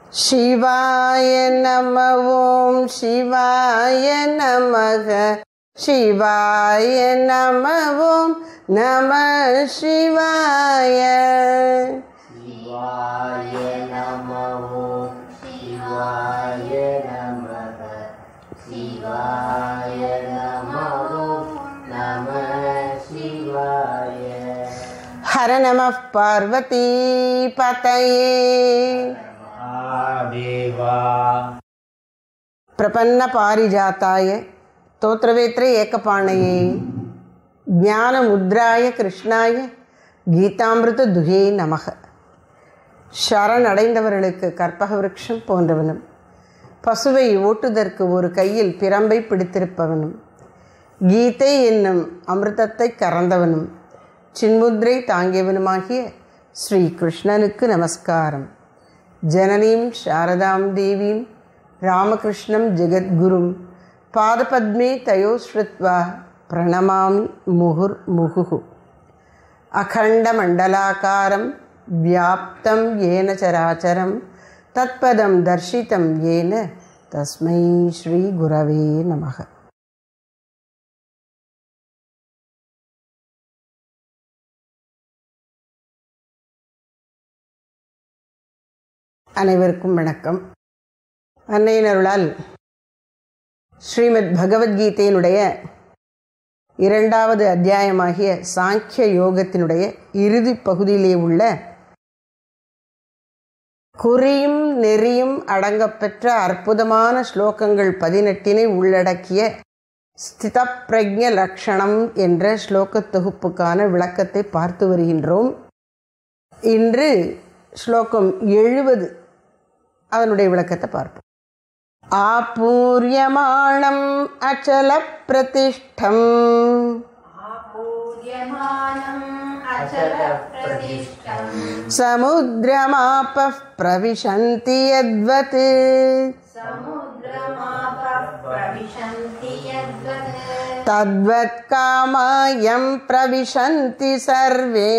சிவாய நம ஓம் சிவாய நமக சிவாய நம ஓம் நம சிவாய शिवाय नमः शिवाय नमः शिवाय नमः नमः शिवाय ஹர நம பார்வதி பதையே महादेवा பிரபன்ன பாரிஜாத்தாய தோத்திரவேத்திர ஏகபாணையே ஞான முத்ராய கிருஷ்ணாய கீதாமிருத துகே நமக சரண் அடைந்தவர்களுக்கு கற்பக விருட்சம் போன்றவனும் பசுவை ஓட்டுதற்கு ஒரு கையில் பிரம்பை பிடித்திருப்பவனும் கீதை என்னும் அமிர்தத்தை கறந்தவனும் சின்முத்ரை தாங்கியவனுமாகிய ஸ்ரீ கிருஷ்ணனுக்கு நமஸ்காரம் ஜனனீம் சாரதாம் தேவீம் ராமகிருஷ்ணம் ஜெகத்குரும் பாதபத்மே தயோ ஸ்ருத்வா பிரணமாமி முகுர் முகுः अखण्डमण्डलाकारं व्याप्तं येन चराचरं तत्पदं दर्शितं येन तस्मै श्रीगुरवे नमः அனைவருக்கும் வணக்கம் அன்னையினருளால் ஸ்ரீமத் பகவத்கீதையினுடைய இரண்டாவது அத்தியாயமாகிய சாங்கிய யோகத்தினுடைய இறுதி பகுதியிலே உள்ள குறியும் நெறியும் அடங்கப்பெற்ற அற்புதமான ஸ்லோகங்கள் பதினெட்டினை உள்ளடக்கிய ஸ்தித பிரஜ லக்ஷணம் என்ற ஸ்லோக தொகுப்புக்கான விளக்கத்தை பார்த்து வருகின்றோம் இன்று ஸ்லோகம் எழுபது அதனுடைய விளக்கத்தை பார்ப்போம் ஆபூரியமாணம் அச்சல பிரதிஷ்டம் आपूर्यमानम् अचलप्रतिष्ठम् समुद्रमापः प्रविशन्ति यद्वत् समुद्रमापः प्रविशन्ति यद्वत् तद्वत् कामायं प्रविशन्ति सर्वे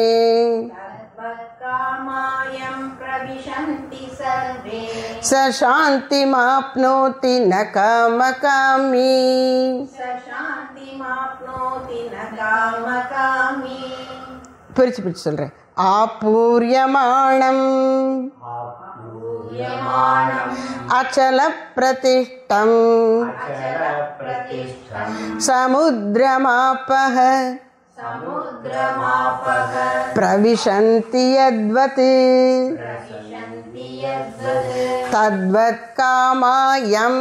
तद्वत्कामायं प्रविशन्ति सर्वे स शान्तिमाप्नोति न कामकामी स शान्तिमाप्नोति न कामकामी பிரிச்சு பிரிச்சு சொல்கிறேன் ஆபூரியமாணம் पूर्यमाणम् अचलप्रतिष्ठम् अचलप्रतिष्ठम् समुद्रमापः समुद्रमापः प्रविशन्ति यद्वत् प्रविशन्ति यद्वत् तद्वत् कामायं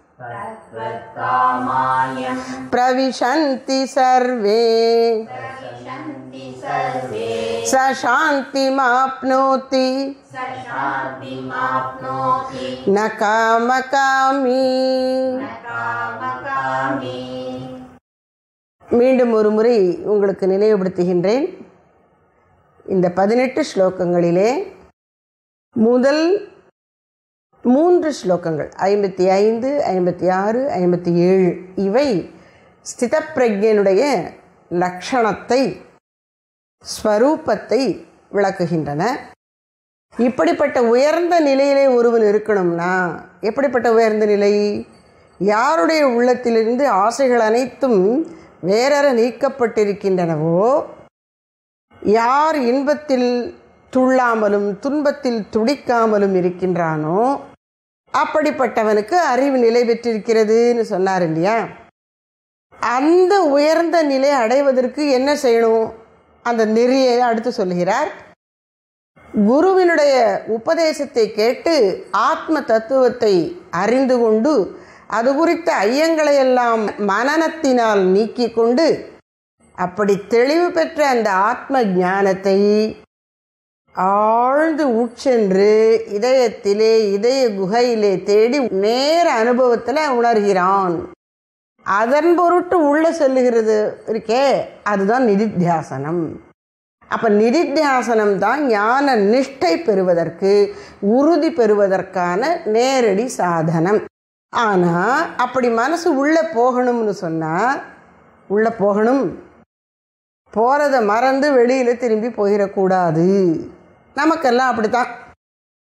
तद्वत्कामायं प्रविशन्ति सर्वे प्रविशन्ति सर्वे स शान्तिमाप्नोति स शान्तिमाप्नोति न कामकामी न कामकामी மீண்டும் ஒரு முறை உங்களுக்கு நினைவுபடுத்துகின்றேன் இந்த பதினெட்டு ஸ்லோகங்களிலே முதல் மூன்று ஸ்லோகங்கள் ஐம்பத்தி ஐந்து ஐம்பத்தி ஆறு ஐம்பத்தி ஏழு இவை ஸ்திதப்பிரஜனுடைய லக்ஷணத்தை ஸ்வரூபத்தை விளக்குகின்றன இப்படிப்பட்ட உயர்ந்த நிலையிலே ஒருவன் இருக்கணும்னா எப்படிப்பட்ட உயர்ந்த நிலை யாருடைய உள்ளத்திலிருந்து ஆசைகள் அனைத்தும் வேறற நீக்கப்பட்டிருக்கின்றனவோ யார் இன்பத்தில் துள்ளாமலும் துன்பத்தில் துடிக்காமலும் இருக்கின்றானோ அப்படிப்பட்டவனுக்கு அறிவு நிலை பெற்றிருக்கிறதுன்னு சொன்னார் இல்லையா அந்த உயர்ந்த நிலை அடைவதற்கு என்ன செய்யணும் அந்த நெறியை அடுத்து சொல்லுகிறார் குருவினுடைய உபதேசத்தை கேட்டு ஆத்ம தத்துவத்தை அறிந்து கொண்டு அது குறித்த ஐயங்களை எல்லாம் மனநத்தினால் நீக்கிக் கொண்டு அப்படி தெளிவு பெற்ற அந்த ஆத்ம ஞானத்தை ஆழ்ந்து உட்சென்று இதயத்திலே இதய குகையிலே தேடி நேர அனுபவத்தில் உணர்கிறான் அதன் பொருட்டு உள்ள செல்லுகிறது இருக்கே அதுதான் நிதித்தியாசனம் அப்போ நிதித்தியாசனம் தான் ஞான நிஷ்டை பெறுவதற்கு உறுதி பெறுவதற்கான நேரடி சாதனம் ஆனால் அப்படி மனசு உள்ளே போகணும்னு சொன்னால் உள்ளே போகணும் போகிறத மறந்து வெளியில் திரும்பி போயிடக்கூடாது நமக்கெல்லாம் அப்படித்தான்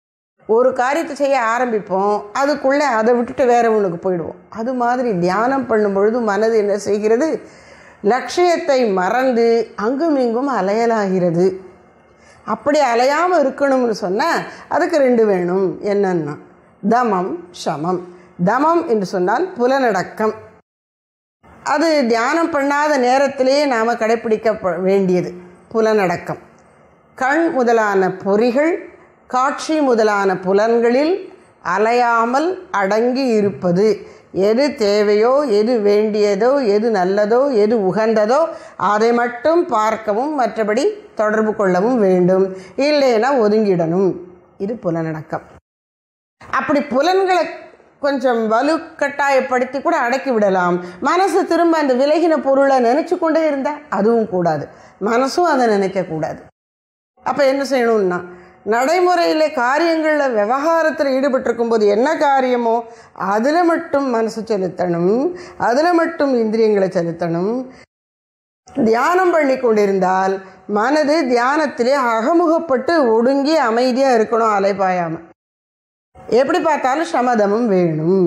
ஒரு காரியத்தை செய்ய ஆரம்பிப்போம் அதுக்குள்ளே அதை விட்டுட்டு வேற ஒன்றுக்கு போயிடுவோம் அது மாதிரி தியானம் பண்ணும் பொழுது மனது என்ன செய்கிறது லட்சியத்தை மறந்து அங்கும் இங்கும் அலையலாகிறது அப்படி அலையாமல் இருக்கணும்னு சொன்னால் அதுக்கு ரெண்டு வேணும் என்னன்னா தமம் சமம் தமம் என்று சொன்னால் புலனடக்கம் அது தியானம் பண்ணாத நேரத்திலேயே நாம் கடைப்பிடிக்க ப- வேண்டியது புலனடக்கம் கண் முதலான பொறிகள் காட்சி முதலான புலன்களில் அலையாமல் அடங்கி இருப்பது எது தேவையோ எது வேண்டியதோ எது நல்லதோ எது உகந்ததோ அதை மட்டும் பார்க்கவும் மற்றபடி தொடர்பு கொள்ளவும் வேண்டும் இல்லைன்னா ஒதுங்கிடணும் இது புலனடக்கம் அப்படி புலன்களை கொஞ்சம் வலுக்கட்டாயப்படுத்தி கூட அடக்கி விடலாம் மனசு திரும்ப அந்த விலகின பொருளை நினச்சி கொண்டே இருந்தால் அதுவும் கூடாது மனசும் அதை நினைக்கக்கூடாது அப்போ என்ன செய்யணும்னா நடைமுறையில் காரியங்களில் விவகாரத்தில் ஈடுபட்டிருக்கும் போது என்ன காரியமோ அதில் மட்டும் மனசு செலுத்தணும் அதில் மட்டும் இந்திரியங்களை செலுத்தணும் தியானம் பண்ணி கொண்டிருந்தால் மனது தியானத்திலே அகமுகப்பட்டு ஒடுங்கி அமைதியாக இருக்கணும் அலைபாயாமல் எப்படி பார்த்தாலும் சமதமம் வேணும்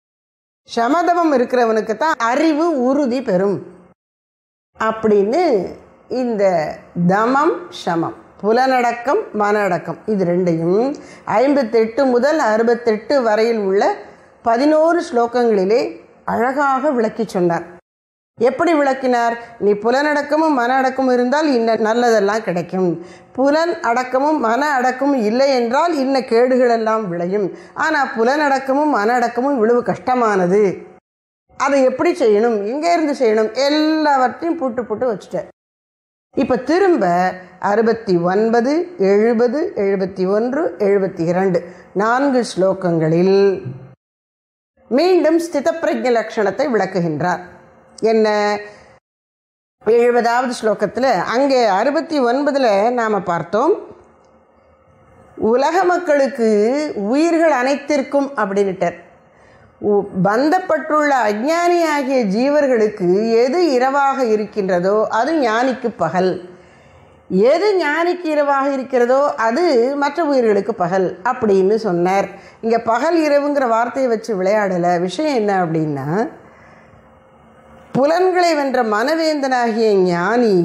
சமதமம் இருக்கிறவனுக்கு தான் அறிவு உறுதி பெறும் அப்படின்னு இந்த தமம் சமம் புலனடக்கம் மன அடக்கம் இது ரெண்டையும் ஐம்பத்தெட்டு முதல் அறுபத்தெட்டு வரையில் உள்ள பதினோரு ஸ்லோகங்களிலே அழகாக விளக்கி சொன்னார் எப்படி விளக்கினார் நீ புலனடக்கமும் மன அடக்கமும் இருந்தால் இன்ன நல்லதெல்லாம் கிடைக்கும் புலன் அடக்கமும் மன அடக்கமும் இல்லை என்றால் இன்ன கேடுகள் எல்லாம் விளையும் ஆனால் புலனடக்கமும் மன அடக்கமும் இவ்வளவு கஷ்டமானது அதை எப்படி செய்யணும் எங்கே இருந்து செய்யணும் எல்லாவற்றையும் புட்டு புட்டு வச்சுட்டார் இப்போ திரும்ப அறுபத்தி ஒன்பது எழுபது எழுபத்தி ஒன்று எழுபத்தி இரண்டு நான்கு ஸ்லோகங்களில் மீண்டும் ஸ்திதப்பிரஜ லட்சணத்தை விளக்குகின்றார் என்ன எழுபதாவது ஸ்லோகத்தில் அங்கே அறுபத்தி ஒன்பதில் நாம் பார்த்தோம் உலக மக்களுக்கு உயிர்கள் அனைத்திற்கும் அப்படின்னுட்டார் உ- பந்தப்பட்டுள்ள அஞ்ஞானியாகிய ஜீவர்களுக்கு எது இரவாக இருக்கின்றதோ அது ஞானிக்கு பகல் எது ஞானிக்கு இரவாக இருக்கிறதோ அது மற்ற உயிர்களுக்கு பகல் அப்படின்னு சொன்னார் இங்கே பகல் இரவுங்கிற வார்த்தையை வச்சு விளையாடலை விஷயம் என்ன அப்படின்னா புலன்களை வென்ற மனவேந்தனாகிய ஞானி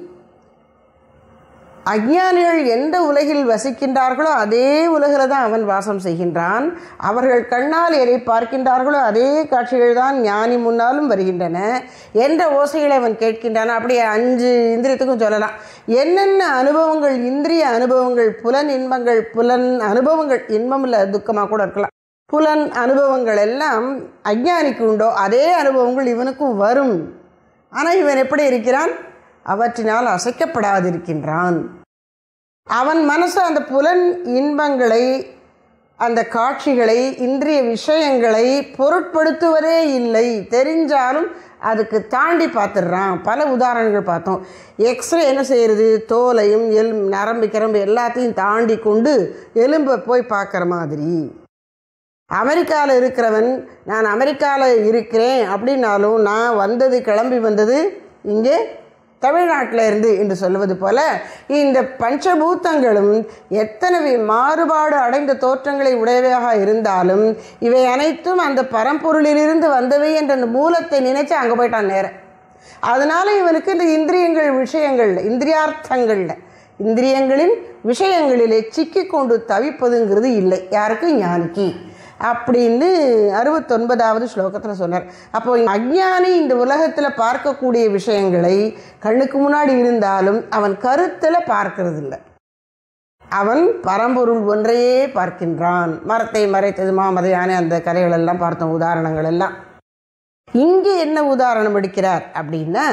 அஞ்ஞானிகள் எந்த உலகில் வசிக்கின்றார்களோ அதே உலகில் தான் அவன் வாசம் செய்கின்றான் அவர்கள் கண்ணால் எதை பார்க்கின்றார்களோ அதே காட்சிகள் தான் ஞானி முன்னாலும் வருகின்றன என்ற ஓசைகளை அவன் கேட்கின்றான் அப்படியே அஞ்சு இந்திரியத்துக்கும் சொல்லலாம் என்னென்ன அனுபவங்கள் இந்திரிய அனுபவங்கள் புலன் இன்பங்கள் புலன் அனுபவங்கள் இன்பம் இல்லை துக்கமாக கூட இருக்கலாம் புலன் அனுபவங்கள் எல்லாம் அஞ்ஞானிக்கு உண்டோ அதே அனுபவங்கள் இவனுக்கும் வரும் ஆனால் இவன் எப்படி இருக்கிறான் அவற்றினால் அசைக்கப்படாதிருக்கின்றான் அவன் மனசு அந்த புலன் இன்பங்களை அந்த காட்சிகளை இன்றைய விஷயங்களை பொருட்படுத்துவதே இல்லை தெரிஞ்சாலும் அதுக்கு தாண்டி பார்த்துடுறான் பல உதாரணங்கள் பார்த்தோம் எக்ஸ்ரே என்ன செய்யறது தோலையும் எலும் நரம்பு கிரம்பு எல்லாத்தையும் தாண்டி கொண்டு எலும்பை போய் பார்க்குற மாதிரி அமெரிக்காவில் இருக்கிறவன் நான் அமெரிக்காவில் இருக்கிறேன் அப்படின்னாலும் நான் வந்தது கிளம்பி வந்தது இங்கே தமிழ்நாட்டில் இருந்து என்று சொல்லுவது போல இந்த பஞ்சபூத்தங்களும் எத்தனை வி- மாறுபாடு அடைந்த தோற்றங்களை உடையவையாக இருந்தாலும் இவை அனைத்தும் அந்த பரம்பொருளிலிருந்து வந்தவை என்ற அந்த மூலத்தை நினைச்சு அங்கே போயிட்டான் நேரம் அதனால இவனுக்கு இந்த இந்திரியங்கள் விஷயங்கள்ல இந்திரியார்த்தங்கள்ல இந்திரியங்களின் விஷயங்களிலே சிக்கி கொண்டு தவிப்பதுங்கிறது இல்லை யாருக்கு ஞானிக்கு அப்படின்னு அறுபத்தொன்பதாவது ஸ்லோகத்தில் சொன்னார் அப்போ அஞ்ஞானி இந்த உலகத்தில் பார்க்கக்கூடிய விஷயங்களை கண்ணுக்கு முன்னாடி இருந்தாலும் அவன் கருத்தில் பார்க்கறது இல்லை அவன் பரம்பொருள் ஒன்றையே பார்க்கின்றான் மரத்தை மறைத்தது மாமத யானை அந்த கதைகள் எல்லாம் பார்த்தோம் உதாரணங்கள் எல்லாம் இங்கே என்ன உதாரணம் எடுக்கிறார் அப்படின்னா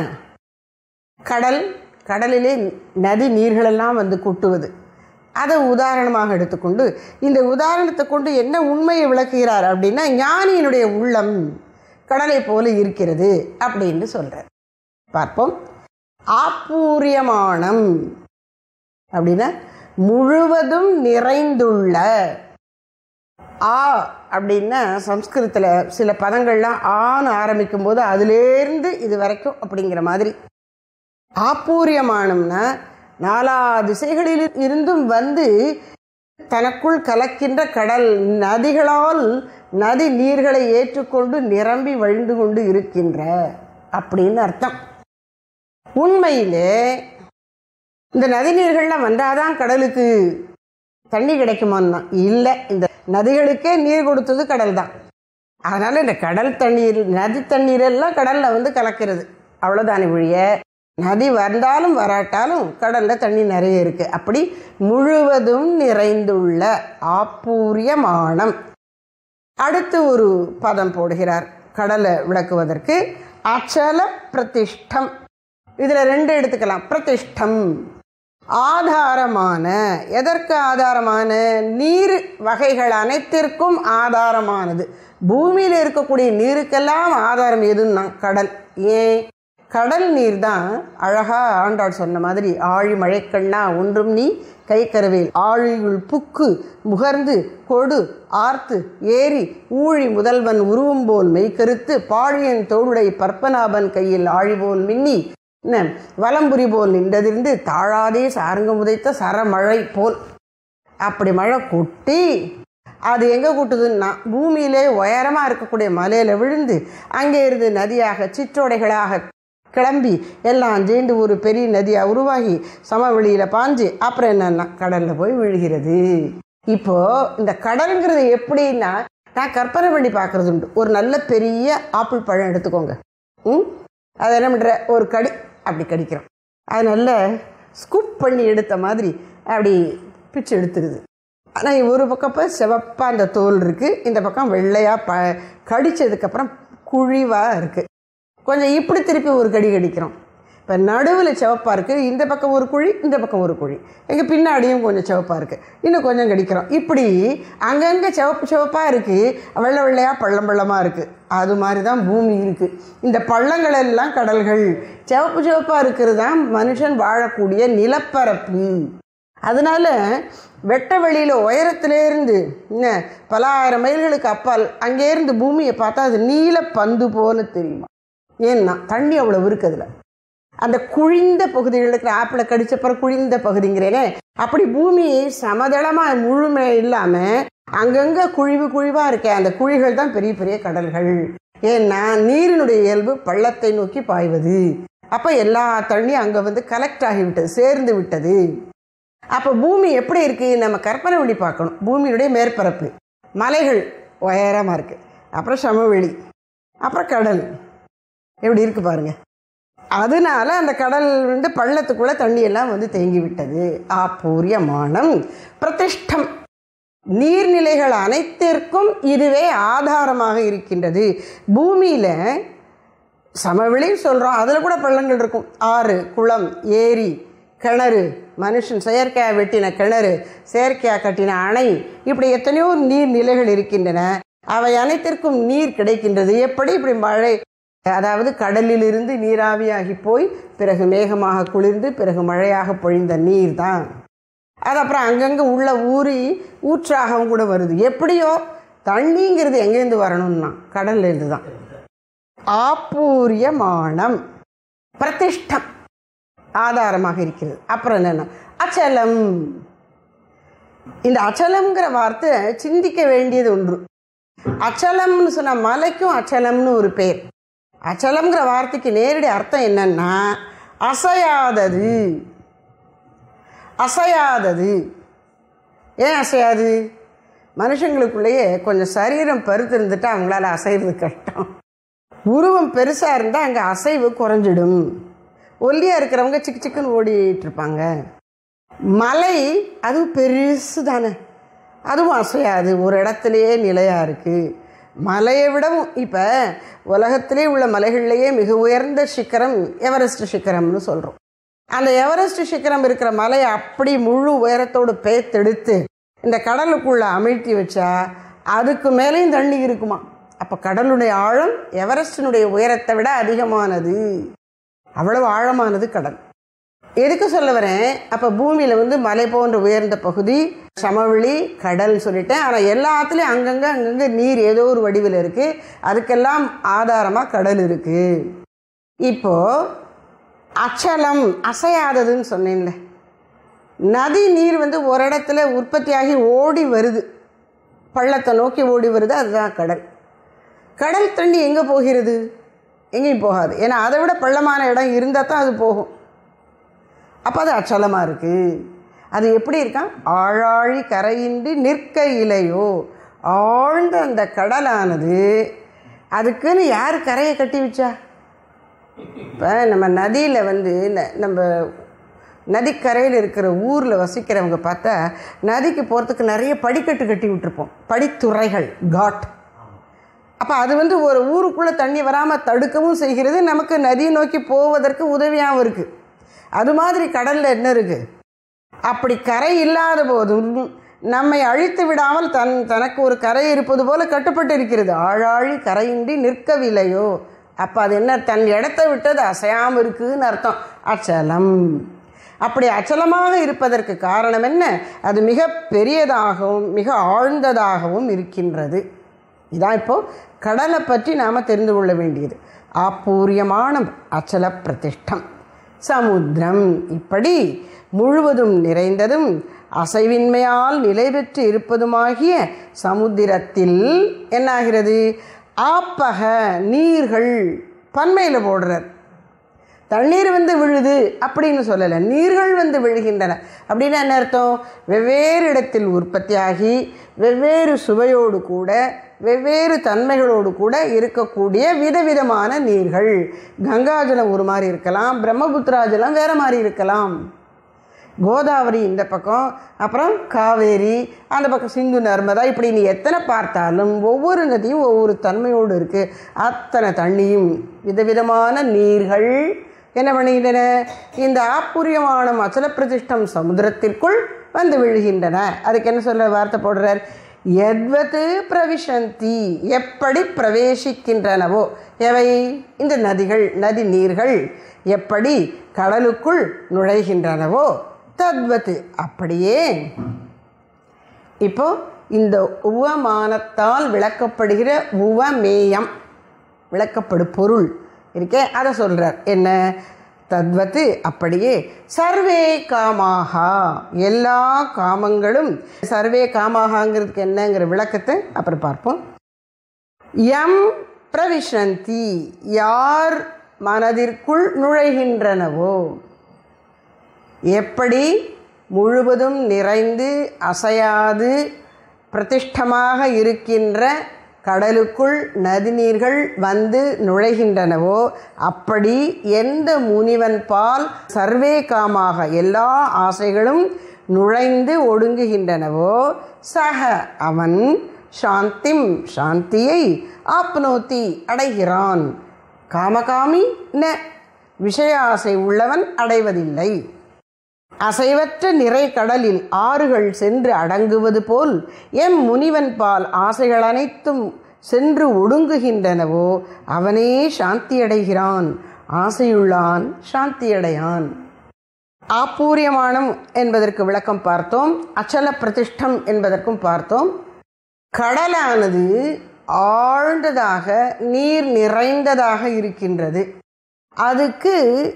கடல் கடலிலே நதி நீர்களெல்லாம் வந்து கொட்டுவது அதை உதாரணமாக எடுத்துக்கொண்டு இந்த உதாரணத்தை கொண்டு என்ன உண்மையை விளக்குகிறார் அப்படின்னா ஞானியினுடைய உள்ளம் கடலை போல இருக்கிறது அப்படின்னு சொல்றார் பார்ப்போம் ஆப்பூரியமானம் அப்படின்னா முழுவதும் நிறைந்துள்ள ஆ அப்படின்னா சம்ஸ்கிருதத்தில் சில பதங்கள்லாம் ஆன்னு ஆரம்பிக்கும் போது அதுலேருந்து இது வரைக்கும் அப்படிங்கிற மாதிரி ஆப்பூரியமானம்னா நாலா திசைகளில் இருந்தும் வந்து தனக்குள் கலக்கின்ற கடல் நதிகளால் நதி நீர்களை ஏற்றுக்கொண்டு நிரம்பி வழிந்து கொண்டு இருக்கின்ற அப்படின்னு அர்த்தம் உண்மையிலே இந்த நதி நீர்கள்லாம் வந்தாதான் கடலுக்கு தண்ணி கிடைக்குமான்னா இல்லை இந்த நதிகளுக்கே நீர் கொடுத்தது கடல் தான் அதனால் இந்த கடல் தண்ணீர் நதி தண்ணீர் எல்லாம் கடலில் வந்து கலக்கிறது அவ்வளோதானே ஒழிய நதி வந்தாலும் வராட்டாலும் கடலில் தண்ணி நிறைய இருக்கு அப்படி முழுவதும் நிறைந்துள்ள ஆப்பூரியமானம் அடுத்து ஒரு பதம் போடுகிறார் கடலை விளக்குவதற்கு அச்சல பிரதிஷ்டம் இதில் ரெண்டு எடுத்துக்கலாம் பிரதிஷ்டம் ஆதாரமான எதற்கு ஆதாரமான நீர் வகைகள் அனைத்திற்கும் ஆதாரமானது பூமியில் இருக்கக்கூடிய நீருக்கெல்லாம் ஆதாரம் எதுன்னா கடல் ஏன் கடல் நீர் தான் அழகா ஆண்டாள் சொன்ன மாதிரி ஆழி மழைக்கண்ணா ஒன்றும் நீ கை கருவேல் ஆழியுள் புக்கு முகர்ந்து கொடு ஆர்த்து ஏறி ஊழி முதல்வன் உருவம் போல் மெய்கருத்து பாழியன் தோளுடை பற்பநாபன் கையில் ஆழி போல் மின்னி என்ன வலம்புரி போல் நின்றதிருந்து தாழாதே சாருங்க முதைத்த சரமழை போல் அப்படி மழை கொட்டி அது எங்கே கூட்டுதுன்னா பூமியிலே உயரமாக இருக்கக்கூடிய மலையில் விழுந்து அங்கே இருந்து நதியாக சிற்றோடைகளாக கிளம்பி எல்லாம் சேர்ந்து ஒரு பெரிய நதியாக உருவாகி சமவெளியில் பாஞ்சு அப்புறம் என்னன்னா கடலில் போய் விழுகிறது இப்போ இந்த கடல்ங்கிறது எப்படின்னா நான் கற்பனை பண்ணி பார்க்கறது உண்டு ஒரு நல்ல பெரிய ஆப்பிள் பழம் எடுத்துக்கோங்க ம் அதை என்ன பண்ணுற ஒரு கடி அப்படி கடிக்கிறோம் அது நல்ல ஸ்கூப் பண்ணி எடுத்த மாதிரி அப்படி பிச்சு எடுத்துருது ஆனால் ஒரு பக்கம் இப்போ சிவப்பாக அந்த தோல் இருக்குது இந்த பக்கம் வெள்ளையாக ப கடித்ததுக்கப்புறம் குழிவாக இருக்குது கொஞ்சம் இப்படி திருப்பி ஒரு கடி கடிக்கிறோம் இப்போ நடுவில் சிவப்பாக இருக்குது இந்த பக்கம் ஒரு குழி இந்த பக்கம் ஒரு குழி எங்கள் பின்னாடியும் கொஞ்சம் சிவப்பாக இருக்குது இன்னும் கொஞ்சம் கடிக்கிறோம் இப்படி அங்கங்கே சிவப்பு சிவப்பாக இருக்குது வெள்ளை வெள்ளையாக பள்ளம் பள்ளமாக இருக்குது அது மாதிரி தான் பூமி இருக்குது இந்த பள்ளங்கள் எல்லாம் கடல்கள் சிவப்பு சிவப்பாக இருக்கிறது தான் மனுஷன் வாழக்கூடிய நிலப்பரப்பு அதனால வெட்ட வெளியில் உயரத்திலேருந்து என்ன பல ஆயிரம் மைல்களுக்கு அப்பால் அங்கேருந்து பூமியை பார்த்தா அது நீல பந்து போல தெரியுமா ஏன்னா தண்ணி அவ்வளவு இருக்கு அதுல அந்த குழிந்த பகுதிகளுக்கு ஆப்பிளை கடிச்சப்பறம் குழிந்த பகுதிங்கிறேனே அப்படி பூமி சமதளமாக முழுமை இல்லாமல் அங்கங்கே குழிவு குழிவாக இருக்கே அந்த குழிகள் தான் பெரிய பெரிய கடல்கள் ஏன்னா நீரினுடைய இயல்பு பள்ளத்தை நோக்கி பாய்வது அப்போ எல்லா தண்ணியும் அங்கே வந்து கலெக்ட் ஆகிவிட்டது சேர்ந்து விட்டது அப்போ பூமி எப்படி இருக்கு நம்ம கற்பனை பண்ணி பார்க்கணும் பூமியுடைய மேற்பரப்பு மலைகள் உயரமாக இருக்கு அப்புறம் சமவெளி அப்புறம் கடல் எப்படி இருக்கு பாருங்க அதனால அந்த கடல் வந்து பள்ளத்துக்குள்ள தண்ணி எல்லாம் வந்து தேங்கி விட்டது ஆப்பூரியமானம் பிரதிஷ்டம் நீர்நிலைகள் அனைத்திற்கும் இதுவே ஆதாரமாக இருக்கின்றது பூமியில சமவெளின்னு சொல்கிறோம் அதில் கூட பள்ளங்கள் இருக்கும் ஆறு குளம் ஏரி கிணறு மனுஷன் செயற்கையாக வெட்டின கிணறு செயற்கையாக கட்டின அணை இப்படி எத்தனையோ நீர்நிலைகள் இருக்கின்றன அவை அனைத்திற்கும் நீர் கிடைக்கின்றது எப்படி இப்படி மழை அதாவது கடலிலிருந்து நீராவியாகி போய் பிறகு மேகமாக குளிர்ந்து பிறகு மழையாக பொழிந்த நீர் தான் அது அப்புறம் அங்கங்கே உள்ள ஊறி ஊற்றாகவும் கூட வருது எப்படியோ தண்ணிங்கிறது எங்கேருந்து வரணும்னா கடல்லேருந்து தான் ஆப்பூரியமானம் பிரதிஷ்டம் ஆதாரமாக இருக்கிறது அப்புறம் என்னென்ன அச்சலம் இந்த அச்சலம்ங்கிற வார்த்தை சிந்திக்க வேண்டியது ஒன்று அச்சலம்னு சொன்ன மலைக்கும் அச்சலம்னு ஒரு பேர் அச்சலம்ங்கிற வார்த்தைக்கு நேரடி அர்த்தம் என்னன்னா அசையாதது அசையாதது ஏன் அசையாது மனுஷங்களுக்குள்ளேயே கொஞ்சம் சரீரம் பருத்து இருந்துட்டா அவங்களால அசைவது கஷ்டம் உருவம் பெருசாக இருந்தால் அங்கே அசைவு குறைஞ்சிடும் ஒல்லியாக இருக்கிறவங்க சிக்கு சிக்குன்னு ஓடிட்டு இருப்பாங்க மலை அதுவும் பெருசு தானே அதுவும் அசையாது ஒரு இடத்துலையே நிலையாக இருக்குது மலையை விடவும் இப்போ உலகத்திலே உள்ள மலைகள்லேயே மிக உயர்ந்த சிக்கரம் எவரெஸ்ட் சிக்கரம்னு சொல்கிறோம் அந்த எவரெஸ்ட் சிக்கரம் இருக்கிற மலையை அப்படி முழு உயரத்தோடு பேத்தெடுத்து இந்த கடலுக்குள்ளே அமிழ்த்தி வச்சா அதுக்கு மேலேயும் தண்ணி இருக்குமா அப்போ கடலுடைய ஆழம் எவரெஸ்டினுடைய உயரத்தை விட அதிகமானது அவ்வளவு ஆழமானது கடல் எதுக்கு சொல்ல வரேன் அப்போ பூமியில் வந்து மலை போன்ற உயர்ந்த பகுதி சமவெளி கடல் சொல்லிட்டேன் ஆனால் எல்லாத்துலேயும் அங்கங்கே அங்கங்கே நீர் ஏதோ ஒரு வடிவில் இருக்குது அதுக்கெல்லாம் ஆதாரமாக கடல் இருக்குது இப்போ அச்சலம் அசையாததுன்னு சொன்னேன்ல நதி நீர் வந்து ஒரு இடத்துல உற்பத்தியாகி ஓடி வருது பள்ளத்தை நோக்கி ஓடி வருது அதுதான் கடல் கடல் தண்ணி எங்கே போகிறது எங்கேயும் போகாது ஏன்னா அதை விட பள்ளமான இடம் இருந்தால் தான் அது போகும் அப்போ அது அச்சலமாக இருக்குது அது எப்படி இருக்கான் ஆழாழி கரையின்றி நிற்க இலையோ ஆழ்ந்த அந்த கடலானது அதுக்குன்னு யார் கரையை கட்டி வச்சா இப்போ நம்ம நதியில் வந்து ந- நம்ம நதிக்கரையில் இருக்கிற ஊரில் வசிக்கிறவங்க பார்த்தா நதிக்கு போகிறதுக்கு நிறைய படிக்கட்டு கட்டி விட்டுருப்போம் படித்துறைகள் காட் அப்போ அது வந்து ஒரு ஊருக்குள்ளே தண்ணி வராமல் தடுக்கவும் செய்கிறது நமக்கு நதியை நோக்கி போவதற்கு உதவியாகவும் இருக்குது அது மாதிரி கடலில் என்ன இருக்குது அப்படி கரை இல்லாத போதும் நம்மை அழித்து விடாமல் தன் தனக்கு ஒரு கரை இருப்பது போல கட்டுப்பட்டு இருக்கிறது ஆழாழி கரையின்றி நிற்கவில்லையோ அப்போ அது என்ன தன் இடத்தை விட்டது அசையாமல் இருக்குதுன்னு அர்த்தம் அச்சலம் அப்படி அச்சலமாக இருப்பதற்கு காரணம் என்ன அது மிக பெரியதாகவும் மிக ஆழ்ந்ததாகவும் இருக்கின்றது இதான் இப்போ கடலை பற்றி நாம் தெரிந்து கொள்ள வேண்டியது ஆப்பூரியமான அச்சல பிரதிஷ்டம் சமுத்திரம் இப்படி முழுவதும் நிறைந்ததும் அசைவின்மையால் நிலை பெற்று இருப்பதுமாகிய சமுத்திரத்தில் என்னாகிறது ஆப்பக நீர்கள் பன்மையில் போடுறார் தண்ணீர் வந்து விழுது அப்படின்னு சொல்லலை நீர்கள் வந்து விழுகின்றன அப்படின்னா என்ன அர்த்தம் வெவ்வேறு இடத்தில் உற்பத்தியாகி வெவ்வேறு சுவையோடு கூட வெவ்வேறு தன்மைகளோடு கூட இருக்கக்கூடிய விதவிதமான நீர்கள் கங்காஜலம் ஒரு மாதிரி இருக்கலாம் பிரம்மபுத்திரா ஜலம் வேறு மாதிரி இருக்கலாம் கோதாவரி இந்த பக்கம் அப்புறம் காவேரி அந்த பக்கம் சிந்து நர்மதா இப்படி நீ எத்தனை பார்த்தாலும் ஒவ்வொரு நதியும் ஒவ்வொரு தன்மையோடு இருக்குது அத்தனை தண்ணியும் விதவிதமான நீர்கள் என்ன பண்ணுகின்றன இந்த ஆப்புரியமான அச்சல பிரதிஷ்டம் சமுத்திரத்திற்குள் வந்து விழுகின்றன அதுக்கு என்ன சொல்ல வார்த்தை போடுறார் எத்வது பிரவிசந்தி எப்படி பிரவேசிக்கின்றனவோ எவை இந்த நதிகள் நதி நீர்கள் எப்படி கடலுக்குள் நுழைகின்றனவோ தத்வத்து அப்படியே இப்போ இந்த உவமானத்தால் விளக்கப்படுகிற உவமேயம் விளக்கப்படு பொருள் இருக்கே அதை சொல்கிறார் என்ன தத்வத்து அப்படியே சர்வே காமாகா எல்லா காமங்களும் சர்வே காமாகாங்கிறதுக்கு என்னங்கிற விளக்கத்தை அப்புறம் பார்ப்போம் எம் பிரவிஷந்தி யார் மனதிற்குள் நுழைகின்றனவோ எப்படி முழுவதும் நிறைந்து அசையாது பிரதிஷ்டமாக இருக்கின்ற கடலுக்குள் நதிநீர்கள் வந்து நுழைகின்றனவோ அப்படி எந்த முனிவன் பால் சர்வே காமாக எல்லா ஆசைகளும் நுழைந்து ஒடுங்குகின்றனவோ சக அவன் சாந்திம் சாந்தியை ஆப்னோத்தி அடைகிறான் காமகாமி ந விஷய ஆசை உள்ளவன் அடைவதில்லை அசைவற்ற நிறை கடலில் ஆறுகள் சென்று அடங்குவது போல் எம் முனிவன் பால் ஆசைகள் அனைத்தும் சென்று ஒடுங்குகின்றனவோ அவனே சாந்தியடைகிறான் ஆசையுள்ளான் சாந்தியடையான் ஆப்பூரியமானம் என்பதற்கு விளக்கம் பார்த்தோம் அச்சல பிரதிஷ்டம் என்பதற்கும் பார்த்தோம் கடலானது ஆழ்ந்ததாக நீர் நிறைந்ததாக இருக்கின்றது அதுக்கு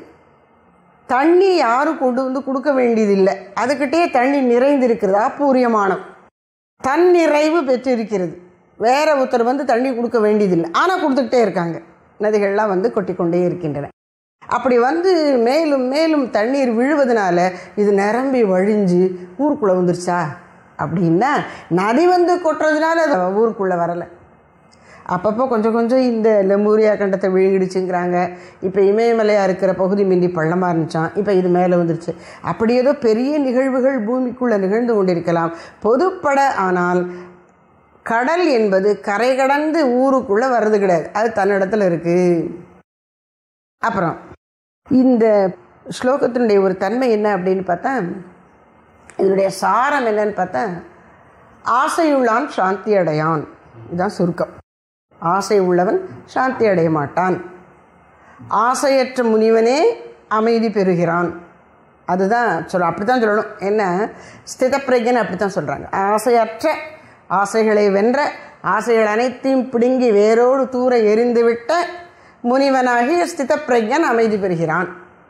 தண்ணி யாரும் கொண்டு வந்து கொடுக்க வேண்டியதில்லை அதுக்கிட்டே தண்ணி நிறைந்திருக்கிறது அப்பூரியமானம் தன் நிறைவு பெற்றிருக்கிறது வேற ஒருத்தர் வந்து தண்ணி கொடுக்க வேண்டியதில்லை ஆனால் கொடுத்துக்கிட்டே இருக்காங்க நதிகள்லாம் வந்து கொட்டிக்கொண்டே இருக்கின்றன அப்படி வந்து மேலும் மேலும் தண்ணீர் விழுவதனால இது நிரம்பி வழிஞ்சு ஊருக்குள்ளே வந்துருச்சா அப்படின்னா நதி வந்து கொட்டுறதுனால அது ஊருக்குள்ளே வரலை அப்பப்போ கொஞ்சம் கொஞ்சம் இந்த லெமூரியா கண்டத்தை விழுங்கிடுச்சுங்கிறாங்க இப்போ இமயமலையாக இருக்கிற பகுதி மிந்தி பள்ளமாக இருந்துச்சான் இப்போ இது மேலே வந்துருச்சு அப்படி ஏதோ பெரிய நிகழ்வுகள் பூமிக்குள்ளே நிகழ்ந்து கொண்டிருக்கலாம் பொதுப்பட ஆனால் கடல் என்பது கரை கடந்து ஊருக்குள்ளே வர்றது கிடையாது அது தன்னிடத்தில் இருக்குது அப்புறம் இந்த ஸ்லோகத்தினுடைய ஒரு தன்மை என்ன அப்படின்னு பார்த்தா இதனுடைய சாரம் என்னன்னு பார்த்தா ஆசையுள்ளான் சாந்தி அடையான் இதுதான் சுருக்கம் ஆசை உள்ளவன் சாந்தி அடைய மாட்டான் ஆசையற்ற முனிவனே அமைதி பெறுகிறான் அதுதான் சொல்ல அப்படி தான் சொல்லணும் என்ன ஸ்திதப்பிரஜன் அப்படி தான் சொல்கிறாங்க ஆசையற்ற ஆசைகளை வென்ற ஆசைகள் அனைத்தையும் பிடுங்கி வேரோடு தூர எரிந்துவிட்ட முனிவனாகி ஸ்திதப்பிரஜன் அமைதி பெறுகிறான்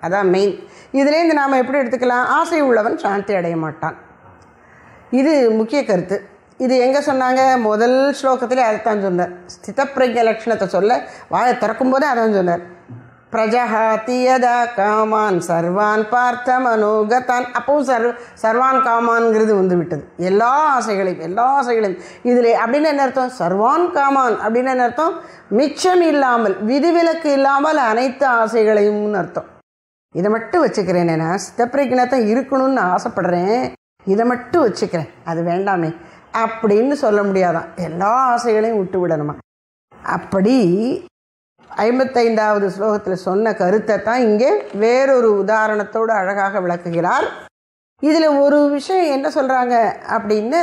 அதான் மெயின் இதுலேருந்து நாம் எப்படி எடுத்துக்கலாம் ஆசை உள்ளவன் சாந்தி அடைய மாட்டான் இது முக்கிய கருத்து இது எங்கே சொன்னாங்க முதல் ஸ்லோகத்திலே அதைத்தான் சொன்னார் ஸ்திதப்பிரஜ லட்சணத்தை சொல்ல வாயை திறக்கும் போதே அதான் சொன்னார் பிரஜஹாதி யதா காமான் சர்வான் பார்த்த மனோகதான் அப்பவும் சர்வ சர்வான் காமான்ங்கிறது வந்து விட்டது எல்லா ஆசைகளையும் எல்லா ஆசைகளையும் இதில் அப்படின்னு என்ன அர்த்தம் சர்வான் காமான் அப்படின்னு என்ன அர்த்தம் மிச்சம் இல்லாமல் விதிவிலக்கு இல்லாமல் அனைத்து ஆசைகளையும்னு அர்த்தம் இதை மட்டும் வச்சுக்கிறேன் நான் சித்தப்பிரஜனை இருக்கணும்னு ஆசைப்படுறேன் இதை மட்டும் வச்சுக்கிறேன் அது வேண்டாமே அப்படின்னு சொல்ல முடியாதான் எல்லா ஆசைகளையும் விட்டு விடணுமா அப்படி ஐம்பத்தைந்தாவது ஸ்லோகத்தில் சொன்ன கருத்தை தான் இங்கே வேறொரு உதாரணத்தோடு அழகாக விளக்குகிறார் இதில் ஒரு விஷயம் என்ன சொல்கிறாங்க அப்படின்னு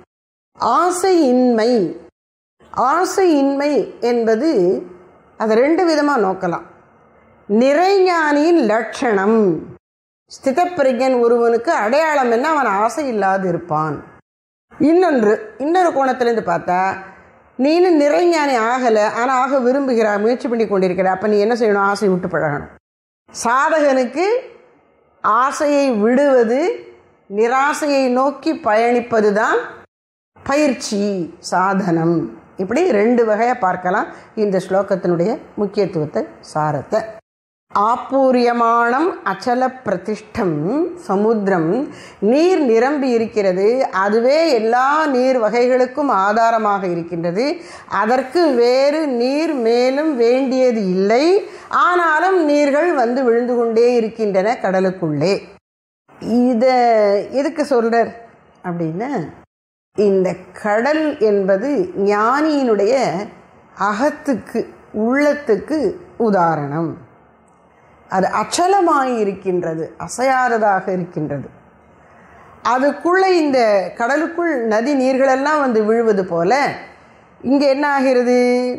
ஆசையின்மை ஆசையின்மை என்பது அதை ரெண்டு விதமாக நோக்கலாம் நிறைஞானியின் லட்சணம் ஸ்திதப்பிரஜன் ஒருவனுக்கு அடையாளம் என்ன அவன் ஆசை இல்லாது இருப்பான் இன்னொன்று இன்னொரு கோணத்திலேருந்து பார்த்தா நீனும் நிறைஞானி ஆகலை ஆனால் ஆக விரும்புகிறாய் முயற்சி பண்ணி கொண்டிருக்கிற அப்போ நீ என்ன செய்யணும் ஆசை விட்டு பழகணும் சாதகனுக்கு ஆசையை விடுவது நிராசையை நோக்கி பயணிப்பது தான் பயிற்சி சாதனம் இப்படி ரெண்டு வகையாக பார்க்கலாம் இந்த ஸ்லோகத்தினுடைய முக்கியத்துவத்தை சாரத்தை ஆப்பூரியமானம் அச்சல பிரதிஷ்டம் சமுத்திரம் நீர் நிரம்பி இருக்கிறது அதுவே எல்லா நீர் வகைகளுக்கும் ஆதாரமாக இருக்கின்றது அதற்கு வேறு நீர் மேலும் வேண்டியது இல்லை ஆனாலும் நீர்கள் வந்து விழுந்து கொண்டே இருக்கின்றன கடலுக்குள்ளே இதை எதுக்கு சொல்கிறார் அப்படின்னா இந்த கடல் என்பது ஞானியினுடைய அகத்துக்கு உள்ளத்துக்கு உதாரணம் அது அச்சலமாய் இருக்கின்றது அசையாததாக இருக்கின்றது அதுக்குள்ளே இந்த கடலுக்குள் நதி நீர்களெல்லாம் வந்து விழுவது போல இங்கே என்ன ஆகிறது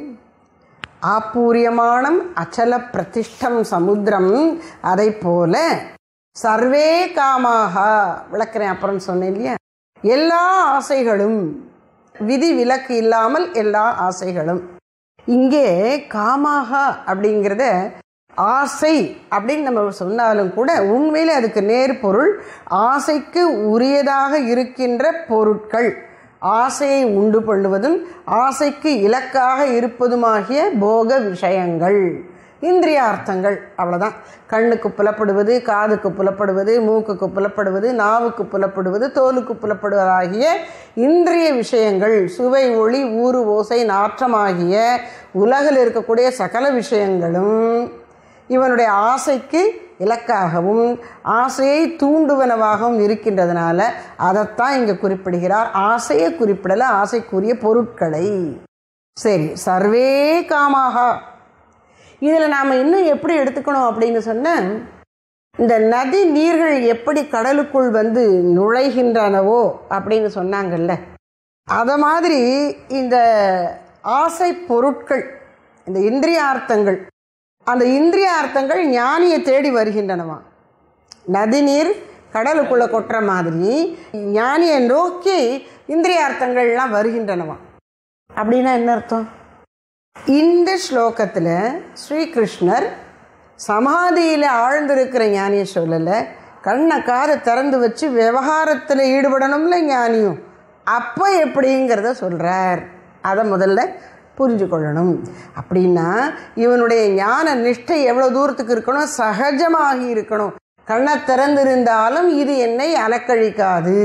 ஆப்பூரியமானம் அச்சல பிரதிஷ்டம் சமுத்திரம் அதை போல சர்வே காமாக விளக்குறேன் அப்புறம் சொன்னேன் இல்லையா எல்லா ஆசைகளும் விதி விலக்கு இல்லாமல் எல்லா ஆசைகளும் இங்கே காமாக அப்படிங்கிறத ஆசை அப்படின்னு நம்ம சொன்னாலும் கூட உண்மையில் அதுக்கு நேர் பொருள் ஆசைக்கு உரியதாக இருக்கின்ற பொருட்கள் ஆசையை உண்டு பண்ணுவதும் ஆசைக்கு இலக்காக இருப்பதுமாகிய போக விஷயங்கள் இந்திரியார்த்தங்கள் அவ்வளோதான் கண்ணுக்கு புலப்படுவது காதுக்கு புலப்படுவது மூக்குக்கு புலப்படுவது நாவுக்கு புலப்படுவது தோலுக்கு புலப்படுவதாகிய இந்திரிய விஷயங்கள் சுவை ஒளி ஊறு ஓசை நாற்றமாகிய உலகில் இருக்கக்கூடிய சகல விஷயங்களும் இவனுடைய ஆசைக்கு இலக்காகவும் ஆசையை தூண்டுவனவாகவும் இருக்கின்றதுனால அதைத்தான் இங்கே குறிப்பிடுகிறார் ஆசையை குறிப்பிடல ஆசைக்குரிய பொருட்களை சரி சர்வே காமாக இதில் நாம் இன்னும் எப்படி எடுத்துக்கணும் அப்படின்னு சொன்னால் இந்த நதி நீர்கள் எப்படி கடலுக்குள் வந்து நுழைகின்றனவோ அப்படின்னு சொன்னாங்கல்ல அதை மாதிரி இந்த ஆசை பொருட்கள் இந்த இந்திரியார்த்தங்கள் அந்த இந்திரியார்த்தங்கள் ஞானியை தேடி வருகின்றனவா நதிநீர் கடலுக்குள்ளே கொட்டுற மாதிரி ஞானியை நோக்கி இந்திரியார்த்தங்கள்லாம் வருகின்றனவா அப்படின்னா என்ன அர்த்தம் இந்த ஸ்லோகத்தில் ஸ்ரீகிருஷ்ணர் சமாதியில் ஆழ்ந்திருக்கிற ஞானியை சொல்லலை கண்ணை காதை திறந்து வச்சு விவகாரத்தில் ஈடுபடணும்ல ஞானியும் அப்போ எப்படிங்கிறத சொல்கிறார் அதை முதல்ல புரிஞ்சு கொள்ளணும் அப்படின்னா இவனுடைய ஞான நிஷ்டை எவ்வளோ தூரத்துக்கு இருக்கணும் சகஜமாகி இருக்கணும் கண்ணை திறந்திருந்தாலும் இது என்னை அலக்கழிக்காது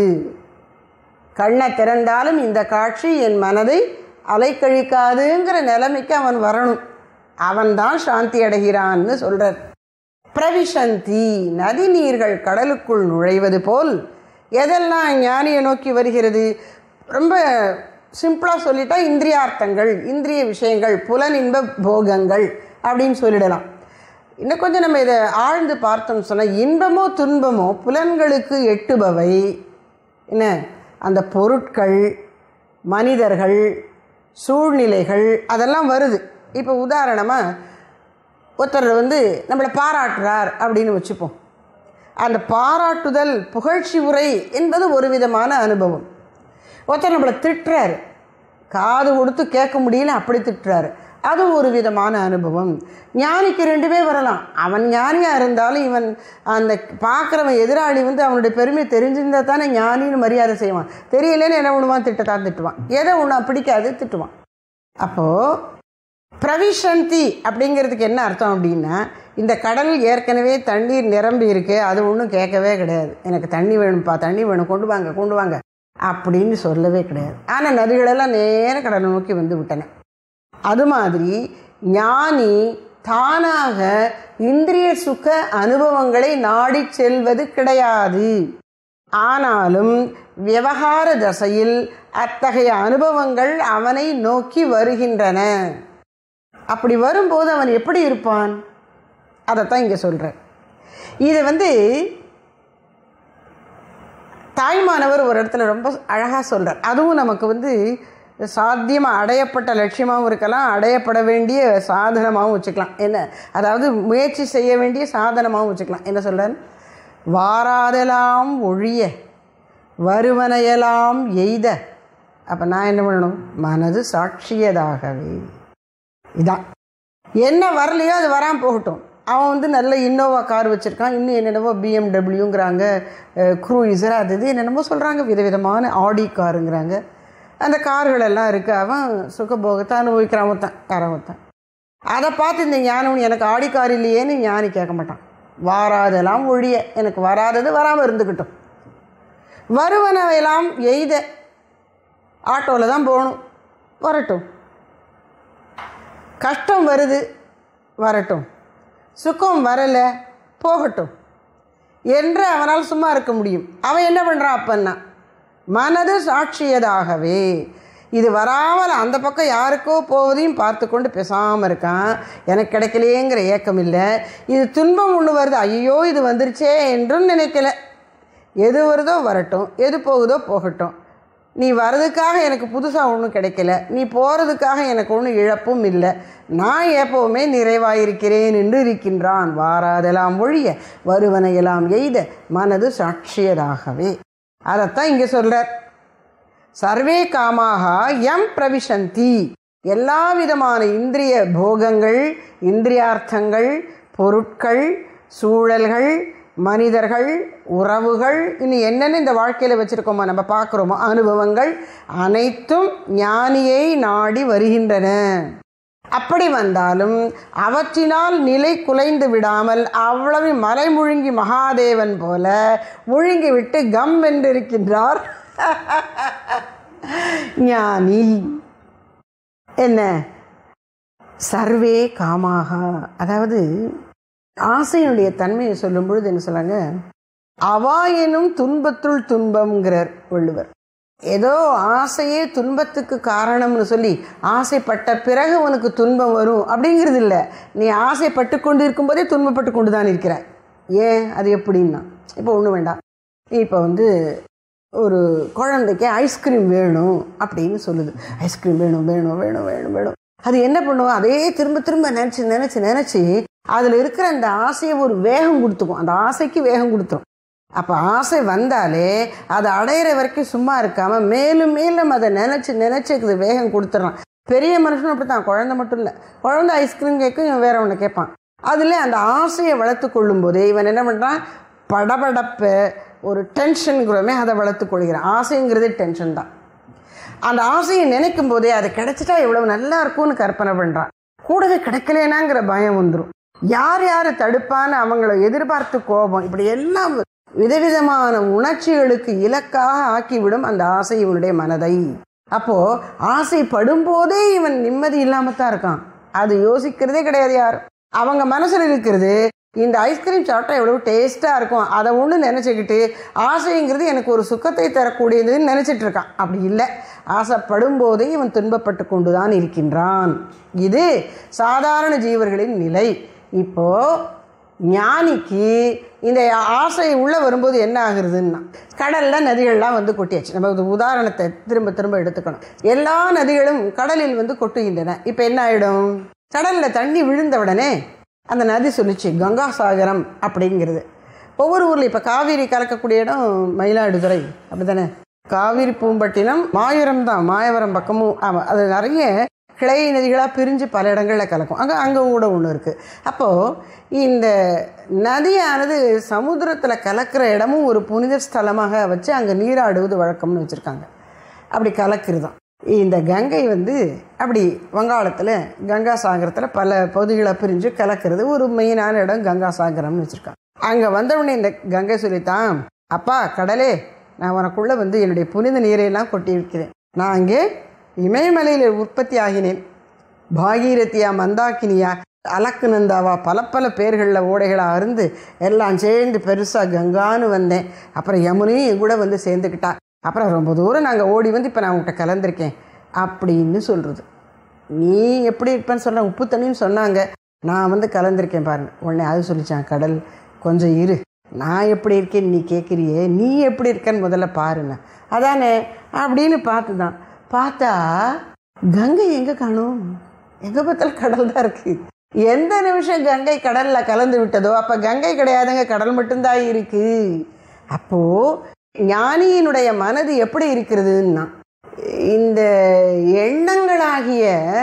கண்ணை திறந்தாலும் இந்த காட்சி என் மனதை அலைக்கழிக்காதுங்கிற நிலைமைக்கு அவன் வரணும் அவன்தான் சாந்தி அடைகிறான்னு சொல்கிறார் பிரவிசந்தி நதி நீர்கள் கடலுக்குள் நுழைவது போல் எதெல்லாம் ஞானியை நோக்கி வருகிறது ரொம்ப சிம்பிளாக சொல்லிட்டா இந்திரியார்த்தங்கள் இந்திரிய விஷயங்கள் புலனின்ப போகங்கள் அப்படின்னு சொல்லிடலாம் இன்னும் கொஞ்சம் நம்ம இதை ஆழ்ந்து பார்த்தோம்னு சொன்னால் இன்பமோ துன்பமோ புலன்களுக்கு எட்டுபவை என்ன அந்த பொருட்கள் மனிதர்கள் சூழ்நிலைகள் அதெல்லாம் வருது இப்போ உதாரணமாக ஒருத்தர் வந்து நம்மளை பாராட்டுறார் அப்படின்னு வச்சுப்போம் அந்த பாராட்டுதல் புகழ்ச்சி உரை என்பது ஒரு விதமான அனுபவம் ஒருத்தர் நம்மளை திட்டுறாரு காது கொடுத்து கேட்க முடியல அப்படி திட்டுறாரு அது ஒரு விதமான அனுபவம் ஞானிக்கு ரெண்டுமே வரலாம் அவன் ஞானியாக இருந்தாலும் இவன் அந்த பார்க்குறவன் எதிராளி வந்து அவனுடைய பெருமை தெரிஞ்சிருந்தா தானே ஞானின்னு மரியாதை செய்வான் தெரியலன்னு என்ன பண்ணுவான் திட்டத்தான் திட்டுவான் எதை ஒன்றா பிடிக்காது திட்டுவான் அப்போது பிரவிஷந்தி அப்படிங்கிறதுக்கு என்ன அர்த்தம் அப்படின்னா இந்த கடல் ஏற்கனவே தண்ணீர் நிரம்பி இருக்கு அது ஒன்றும் கேட்கவே கிடையாது எனக்கு தண்ணி வேணும்ப்பா தண்ணி வேணும் கொண்டு வாங்க கொண்டு வாங்க அப்படின்னு சொல்லவே கிடையாது ஆனால் நதிகளெல்லாம் நேர கடலை நோக்கி வந்து விட்டன அது மாதிரி ஞானி தானாக இந்திரிய சுக அனுபவங்களை நாடி செல்வது கிடையாது ஆனாலும் விவகார தசையில் அத்தகைய அனுபவங்கள் அவனை நோக்கி வருகின்றன அப்படி வரும்போது அவன் எப்படி இருப்பான் அதைத்தான் இங்கே சொல்கிறேன் இது வந்து தாய்மானவர் ஒரு இடத்துல ரொம்ப அழகாக சொல்கிறார் அதுவும் நமக்கு வந்து சாத்தியமாக அடையப்பட்ட லட்சியமாகவும் இருக்கலாம் அடையப்பட வேண்டிய சாதனமாகவும் வச்சுக்கலாம் என்ன அதாவது முயற்சி செய்ய வேண்டிய சாதனமாகவும் வச்சுக்கலாம் என்ன சொல்கிறார் வாராதெல்லாம் ஒழிய வருவனையெல்லாம் எய்த அப்போ நான் என்ன பண்ணணும் மனது சாட்சியதாகவே இதான் என்ன வரலையோ அது வராமல் போகட்டும் அவன் வந்து நல்ல இன்னோவா கார் வச்சுருக்கான் இன்னும் என்னென்னவோ பிஎம்டபிள்யூங்கிறாங்க க்ரூயிசர் அது இது என்னென்னமோ சொல்கிறாங்க விதவிதமான ஆடி காருங்கிறாங்க அந்த கார்கள் எல்லாம் இருக்குது அவன் சுகபோகத்தை அனுபவிக்கிறான் ஒருத்தன் யாரன் ஒருத்தன் அதை பார்த்து இந்த ஞானம் எனக்கு ஆடி கார் இல்லையேன்னு ஞானி கேட்க மாட்டான் வாராதெல்லாம் ஒழிய எனக்கு வராதது வராமல் இருந்துக்கிட்டும் வருவனவையெல்லாம் எய்த ஆட்டோவில் தான் போகணும் வரட்டும் கஷ்டம் வருது வரட்டும் சுகம் வரலை போகட்டும் என்று அவனால் சும்மா இருக்க முடியும் அவன் என்ன பண்ணுறான் அப்பன்னா மனது சாட்சியதாகவே இது வராமல் அந்த பக்கம் யாருக்கோ போவதையும் பார்த்து கொண்டு பேசாமல் இருக்கான் எனக்கு கிடைக்கலையேங்கிற ஏக்கம் இல்லை இது துன்பம் ஒன்று வருது ஐயோ இது வந்துருச்சே என்றும் நினைக்கல எது வருதோ வரட்டும் எது போகுதோ போகட்டும் நீ வர்றதுக்காக எனக்கு புதுசாக ஒன்றும் கிடைக்கல நீ போகிறதுக்காக எனக்கு ஒன்றும் இழப்பும் இல்லை நான் எப்போவுமே நிறைவாயிருக்கிறேன் என்று இருக்கின்றான் வாராதெல்லாம் ஒழிய வருவனையெல்லாம் எய்த மனது சாட்சியதாகவே அதைத்தான் இங்கே சொல்கிறார் சர்வே காமாக எம் பிரவிசந்தி எல்லா விதமான இந்திரிய போகங்கள் இந்திரியார்த்தங்கள் பொருட்கள் சூழல்கள் மனிதர்கள் உறவுகள் இனி என்னென்ன இந்த வாழ்க்கையில் வச்சுருக்கோமோ நம்ம பார்க்குறோமோ அனுபவங்கள் அனைத்தும் ஞானியை நாடி வருகின்றன அப்படி வந்தாலும் அவற்றினால் நிலை குலைந்து விடாமல் அவ்வளவு மலை முழுங்கி மகாதேவன் போல முழுங்கி விட்டு கம் வென்றிருக்கின்றார் ஞானி என்ன சர்வே காமாக அதாவது ஆசையினுடைய தன்மையை சொல்லும் பொழுது என்ன சொல்றாங்க அவா எனும் துன்பத்துள் துன்பம்ங்கிறார் வள்ளுவர் ஏதோ ஆசையே துன்பத்துக்கு காரணம்னு சொல்லி ஆசைப்பட்ட பிறகு உனக்கு துன்பம் வரும் அப்படிங்கிறது இல்லை நீ ஆசைப்பட்டு கொண்டு இருக்கும்போதே துன்பப்பட்டு கொண்டு தான் இருக்கிறாய் ஏன் அது எப்படின்னா இப்போ ஒன்றும் வேண்டாம் இப்போ வந்து ஒரு குழந்தைக்கு ஐஸ்கிரீம் வேணும் அப்படின்னு சொல்லுது ஐஸ்கிரீம் வேணும் வேணும் வேணும் வேணும் வேணும் அது என்ன பண்ணுவோம் அதே திரும்ப திரும்ப நினச்சி நினச்சி நினச்சி அதில் இருக்கிற அந்த ஆசையை ஒரு வேகம் கொடுத்துக்கும் அந்த ஆசைக்கு வேகம் கொடுத்துரும் அப்போ ஆசை வந்தாலே அதை அடையிற வரைக்கும் சும்மா இருக்காமல் மேலும் மேலும் அதை நினச்சி நினச்சி அது வேகம் கொடுத்துட்றான் பெரிய மனுஷனும் அப்படி தான் குழந்தை மட்டும் இல்லை குழந்தை ஐஸ்கிரீம் கேட்கும் இவன் வேற ஒன்று கேட்பான் அதில் அந்த ஆசையை வளர்த்து கொள்ளும் போதே இவன் என்ன பண்ணுறான் படபடப்பு ஒரு டென்ஷனுங்கிறோமே அதை வளர்த்து கொள்கிறான் ஆசைங்கிறது டென்ஷன் தான் அந்த ஆசையை நினைக்கும் போதே அது கிடைச்சிட்டா எவ்வளவு நல்லா இருக்கும்னு கற்பனை பண்ணுறான் கூடவே கிடைக்கலேனாங்கிற பயம் வந்துடும் யார் யார் தடுப்பான்னு அவங்கள எதிர்பார்த்து கோபம் இப்படி எல்லாம் விதவிதமான உணர்ச்சிகளுக்கு இலக்காக ஆக்கிவிடும் அந்த ஆசை இவனுடைய மனதை அப்போ ஆசைப்படும் போதே இவன் நிம்மதி இல்லாம தான் இருக்கான் அது யோசிக்கிறதே கிடையாது யாரும் அவங்க மனசுல இருக்கிறது இந்த ஐஸ்கிரீம் சாப்பிட்டா எவ்வளவு டேஸ்டா இருக்கும் அதை ஒன்று நினச்சிக்கிட்டு ஆசைங்கிறது எனக்கு ஒரு சுக்கத்தை தரக்கூடியதுன்னு நினச்சிட்டு இருக்கான் அப்படி இல்லை ஆசைப்படும் போதே இவன் துன்பப்பட்டு கொண்டுதான் இருக்கின்றான் இது சாதாரண ஜீவர்களின் நிலை இப்போ ஞானிக்கு இந்த ஆசை உள்ளே வரும்போது என்ன ஆகுறதுன்னா கடலில் நதிகள்லாம் வந்து கொட்டியாச்சு நம்ம ஒரு உதாரணத்தை திரும்ப திரும்ப எடுத்துக்கணும் எல்லா நதிகளும் கடலில் வந்து கொட்டுகின்றன இப்போ என்ன ஆகிடும் கடலில் தண்ணி விழுந்த உடனே அந்த நதி சொல்லிச்சு கங்கா சாகரம் அப்படிங்கிறது ஒவ்வொரு ஊரில் இப்போ காவிரி கலக்கக்கூடிய இடம் மயிலாடுதுறை அப்படி தானே காவிரி பூம்பட்டினம் மாயூரம் தான் மாயவரம் பக்கமும் ஆமாம் அது நிறைய கிளை நதிகளாக பிரிஞ்சு பல இடங்களில் கலக்கும் அங்கே அங்கே கூட ஒன்று இருக்குது அப்போது இந்த நதியானது சமுத்திரத்தில் கலக்கிற இடமும் ஒரு புனித ஸ்தலமாக வச்சு அங்கே நீராடுவது வழக்கம்னு வச்சுருக்காங்க அப்படி கலக்கிறது தான் இந்த கங்கை வந்து அப்படி வங்காளத்தில் கங்கா சாகரத்தில் பல பகுதிகளை பிரிஞ்சு கலக்கிறது ஒரு மெயினான இடம் கங்கா சாகரம்னு வச்சுருக்காங்க அங்கே வந்தவுடனே இந்த கங்கை சொல்லித்தான் அப்பா கடலே நான் உனக்குள்ளே வந்து என்னுடைய புனித நீரையெல்லாம் கொட்டி வைக்கிறேன் நான் அங்கே இமயமலையில் உற்பத்தி ஆகினேன் பாகீரதியா மந்தாக்கினியா அலக்குநந்தாவா பல பல பேர்களில் ஓடைகளாக இருந்து எல்லாம் சேர்ந்து பெருசாக கங்கான்னு வந்தேன் அப்புறம் யமுனையும் என் கூட வந்து சேர்ந்துக்கிட்டா அப்புறம் ரொம்ப தூரம் நாங்கள் ஓடி வந்து இப்போ நான் உங்கள்கிட்ட கலந்துருக்கேன் அப்படின்னு சொல்கிறது நீ எப்படி இருப்பேன்னு சொன்ன உப்பு தண்ணின்னு சொன்னாங்க நான் வந்து கலந்துருக்கேன் பாருங்க உடனே அது சொல்லிச்சான் கடல் கொஞ்சம் இரு நான் எப்படி இருக்கேன்னு நீ கேட்குறியே நீ எப்படி இருக்கேன்னு முதல்ல பாருங்க அதானே அப்படின்னு பார்த்து தான் பார்த்தா கங்கை எங்கே காணும் எங்கே பார்த்தாலும் கடல் தான் இருக்கு எந்த நிமிஷம் கங்கை கடல்ல கலந்து விட்டதோ அப்போ கங்கை கிடையாதுங்க கடல் மட்டும்தான் இருக்கு அப்போ ஞானியினுடைய மனது எப்படி இருக்கிறதுன்னா இந்த எண்ணங்களாகிய